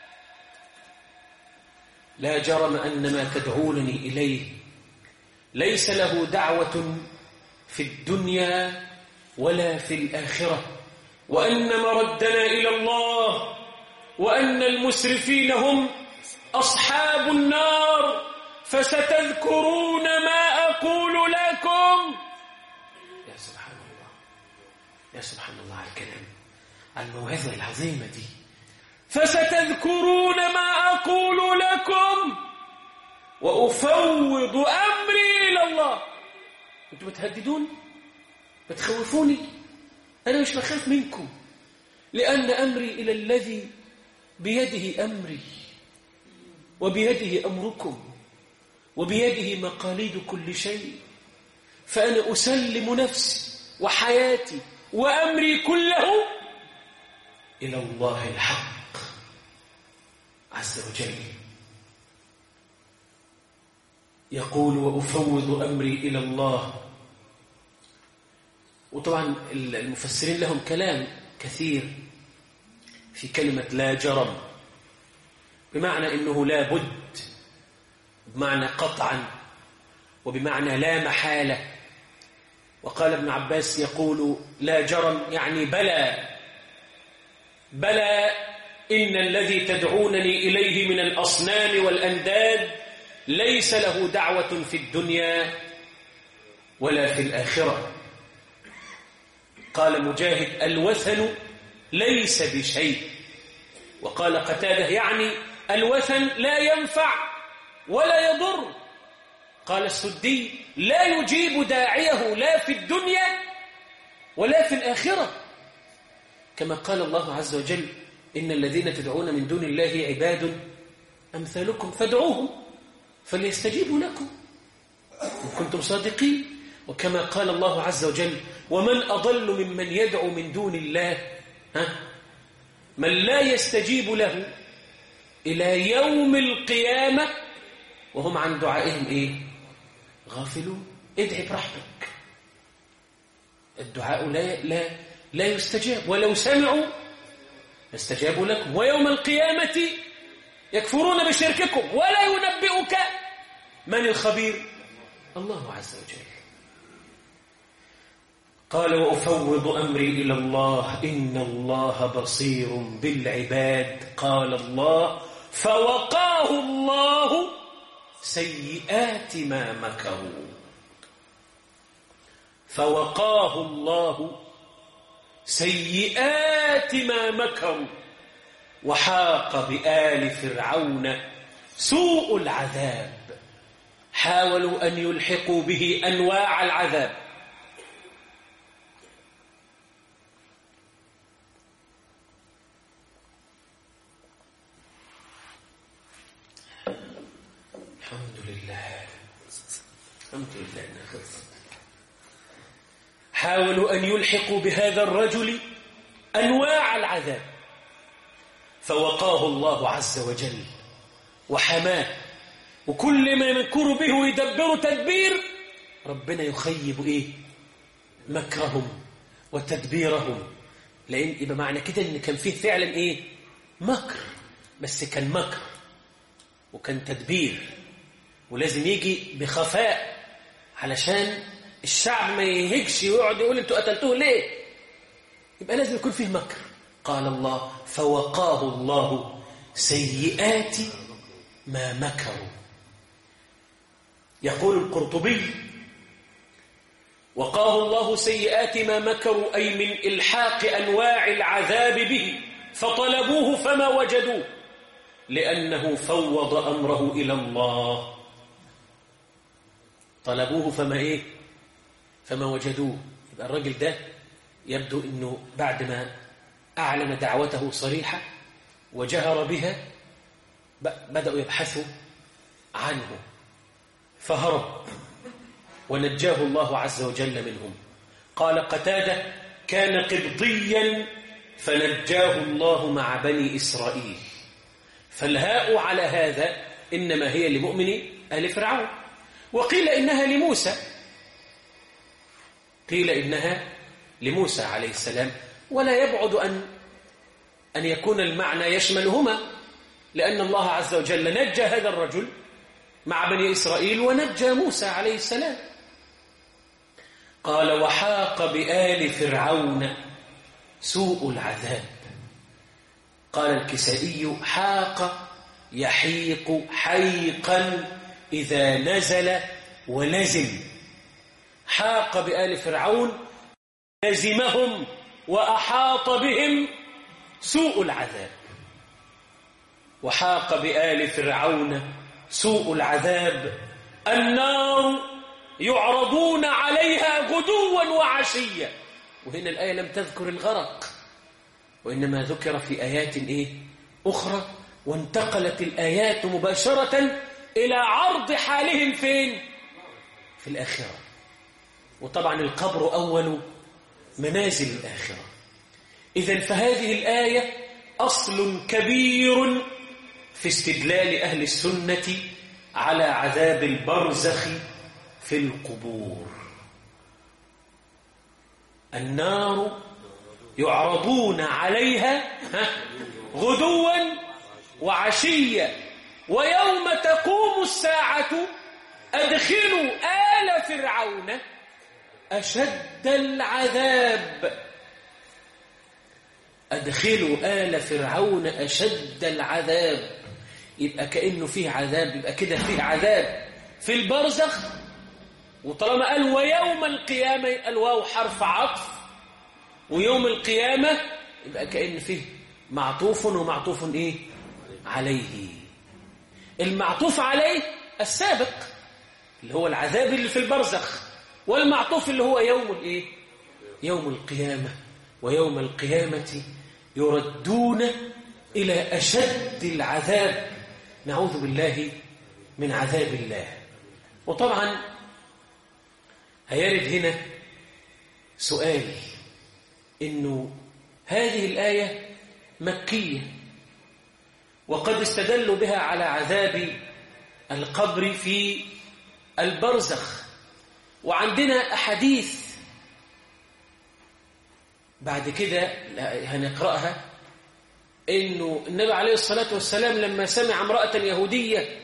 لا جرم أن ما تدعونني إليه ليس له دعوة في الدنيا ولا في الآخرة وأن مردنا إلى الله وأن المسرفين هم أصحاب النار فستذكرون ما أقول لكم يا سبحان الله يا سبحان الله على الكلام على الموعظة العظيمة دي فستذكرون ما أقول لكم وأفوض أمري إلى الله أنتم بتهددوني بتخوفوني أنا مش بخاف منكم لأن أمري إلى الذي بيده أمري وبيده أمركم وبيده مقاليد كل شيء فأنا أسلم نفسي وحياتي وأمري كله إلى الله الحق عز وجل يقول وأفوض أمري إلى الله وطبعا المفسرين لهم كلام كثير في كلمة لا جرم بمعنى أنه لا بد بمعنى قطعا وبمعنى لا محالة وقال ابن عباس يقول لا جرم يعني بلى بلى إن الذي تدعونني إليه من الأصنام والأنداد ليس له دعوة في الدنيا ولا في الآخرة قال مجاهد الوثن ليس بشيء وقال قتاده يعني الوثن لا ينفع ولا يضر قال السدي لا يجيب داعيه لا في الدنيا ولا في الآخرة كما قال الله عز وجل إن الذين تدعون من دون الله عباد أمثالكم فادعوهم فليستجيبوا لكم إن كنتم صادقين وكما قال الله عز وجل ومن أضل ممن يدعو من دون الله ها من لا يستجيب له إلى يوم القيامة وهم عن دعائهم إيه غافلون ادعي براحتك الدعاء لا, لا, لا يستجاب ولو سمعوا استجابوا لكم ويوم القيامة يكفرون بشرككم ولا ينبئك من الخبير الله عز وجل قال وأفوض أمري إلى الله إن الله بصير بالعباد قال الله فوقاه الله سيئات ما مكروا فوقاه الله سيئات ما مكروا وحاق بآل فرعون سوء العذاب حاولوا أن يلحقوا به أنواع العذاب الحمد لله الحمد لله حاولوا أن يلحقوا بهذا الرجل أنواع العذاب فوقاه الله عز وجل وحماه وكل ما يمكروا به ويدبروا تدبير ربنا يخيب إيه مكرهم وتدبيرهم لأن يبقى معنى كده إن كان فيه فعلا إيه مكر بس كان مكر وكان تدبير ولازم يجي بخفاء علشان الشعب ما يهجش ويقعد يقول انتوا قتلتوه ليه يبقى لازم يكون فيه مكر قال الله فوقاه الله سيئات ما مكروا يقول القرطبي وقاه الله سيئات ما مكروا أي من إلحاق أنواع العذاب به فطلبوه فما وجدوه لأنه فوض أمره إلى الله طلبوه فما إيه فما وجدوه يبقى الراجل ده يبدو أنه بعد ما أعلن دعوته صريحة وجهر بها بدأوا يبحثوا عنه فهرب ونجاه الله عز وجل منهم قال قتادة كان قبطيا فنجاه الله مع بني إسرائيل فالهاء على هذا إنما هي لمؤمن آل فرعون وقيل إنها لموسى قيل إنها لموسى عليه السلام ولا يبعد أن أن يكون المعنى يشملهما لأن الله عز وجل نجى هذا الرجل مع بني إسرائيل ونجى موسى عليه السلام قال وحاق بآل فرعون سوء العذاب قال الكسائي حاق يحيق حيقا إذا نزل ولزم حاق بآل فرعون لزمهم وأحاط بهم سوء العذاب وحاق بآل فرعون سوء العذاب النار يعرضون عليها غدوا وعشيا وهنا الآية لم تذكر الغرق وإنما ذكر في آيات إيه؟ أخرى وانتقلت الآيات مباشرة إلى عرض حالهم فين؟ في الآخرة وطبعا القبر أول منازل الآخرة إذا فهذه الآية أصل كبير في استدلال أهل السنة على عذاب البرزخ في القبور النار يعرضون عليها غدوا وعشيا ويوم تقوم الساعة أدخلوا آل فرعون أشد العذاب أدخلوا آل فرعون أشد العذاب يبقى كأنه فيه عذاب يبقى كده فيه عذاب في البرزخ وطالما قال ويوم القيامة يبقى الواو حرف عطف ويوم القيامة يبقى كأن فيه معطوف ومعطوف إيه عليه المعطوف عليه السابق اللي هو العذاب اللي في البرزخ والمعطوف اللي هو يوم الإيه يوم القيامة ويوم القيامة يردون إلى أشد العذاب نعوذ بالله من عذاب الله وطبعا هيرد هنا سؤال إنه هذه الآية مكية وقد استدلوا بها على عذاب القبر في البرزخ وعندنا أحاديث بعد كده هنقرأها إنه النبي عليه الصلاة والسلام لما سمع امرأة يهودية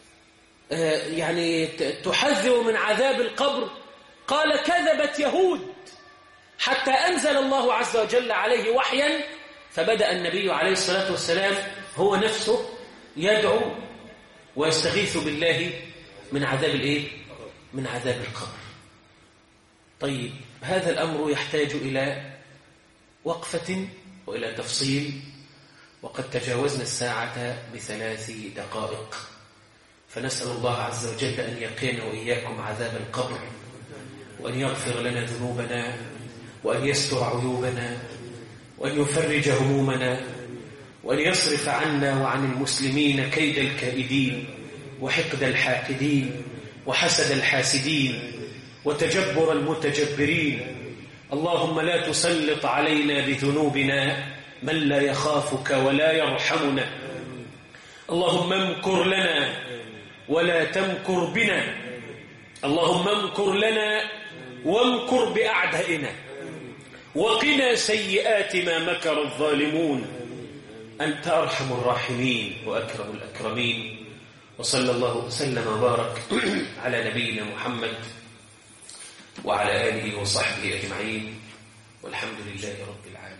يعني تحذر من عذاب القبر قال كذبت يهود حتى أنزل الله عز وجل عليه وحيا فبدأ النبي عليه الصلاة والسلام هو نفسه يدعو ويستغيث بالله من عذاب الايه من عذاب القبر طيب هذا الأمر يحتاج إلى وقفة وإلى تفصيل وقد تجاوزنا الساعة بثلاث دقائق فنسأل الله عز وجل أن يقينا وإياكم عذاب القبر وأن يغفر لنا ذنوبنا وأن يستر عيوبنا وأن يفرج همومنا وأن يصرف عنا وعن المسلمين كيد الكائدين وحقد الحاقدين وحسد الحاسدين وتجبر المتجبرين اللهم لا تسلط علينا بذنوبنا من لا يخافك ولا يرحمنا اللهم امكر لنا ولا تمكر بنا اللهم امكر لنا وامكر بأعدائنا وقنا سيئات ما مكر الظالمون أنت أرحم الراحمين وأكرم الأكرمين وصلى الله وسلم وبارك على نبينا محمد وعلى آله وصحبه أجمعين والحمد لله رب العالمين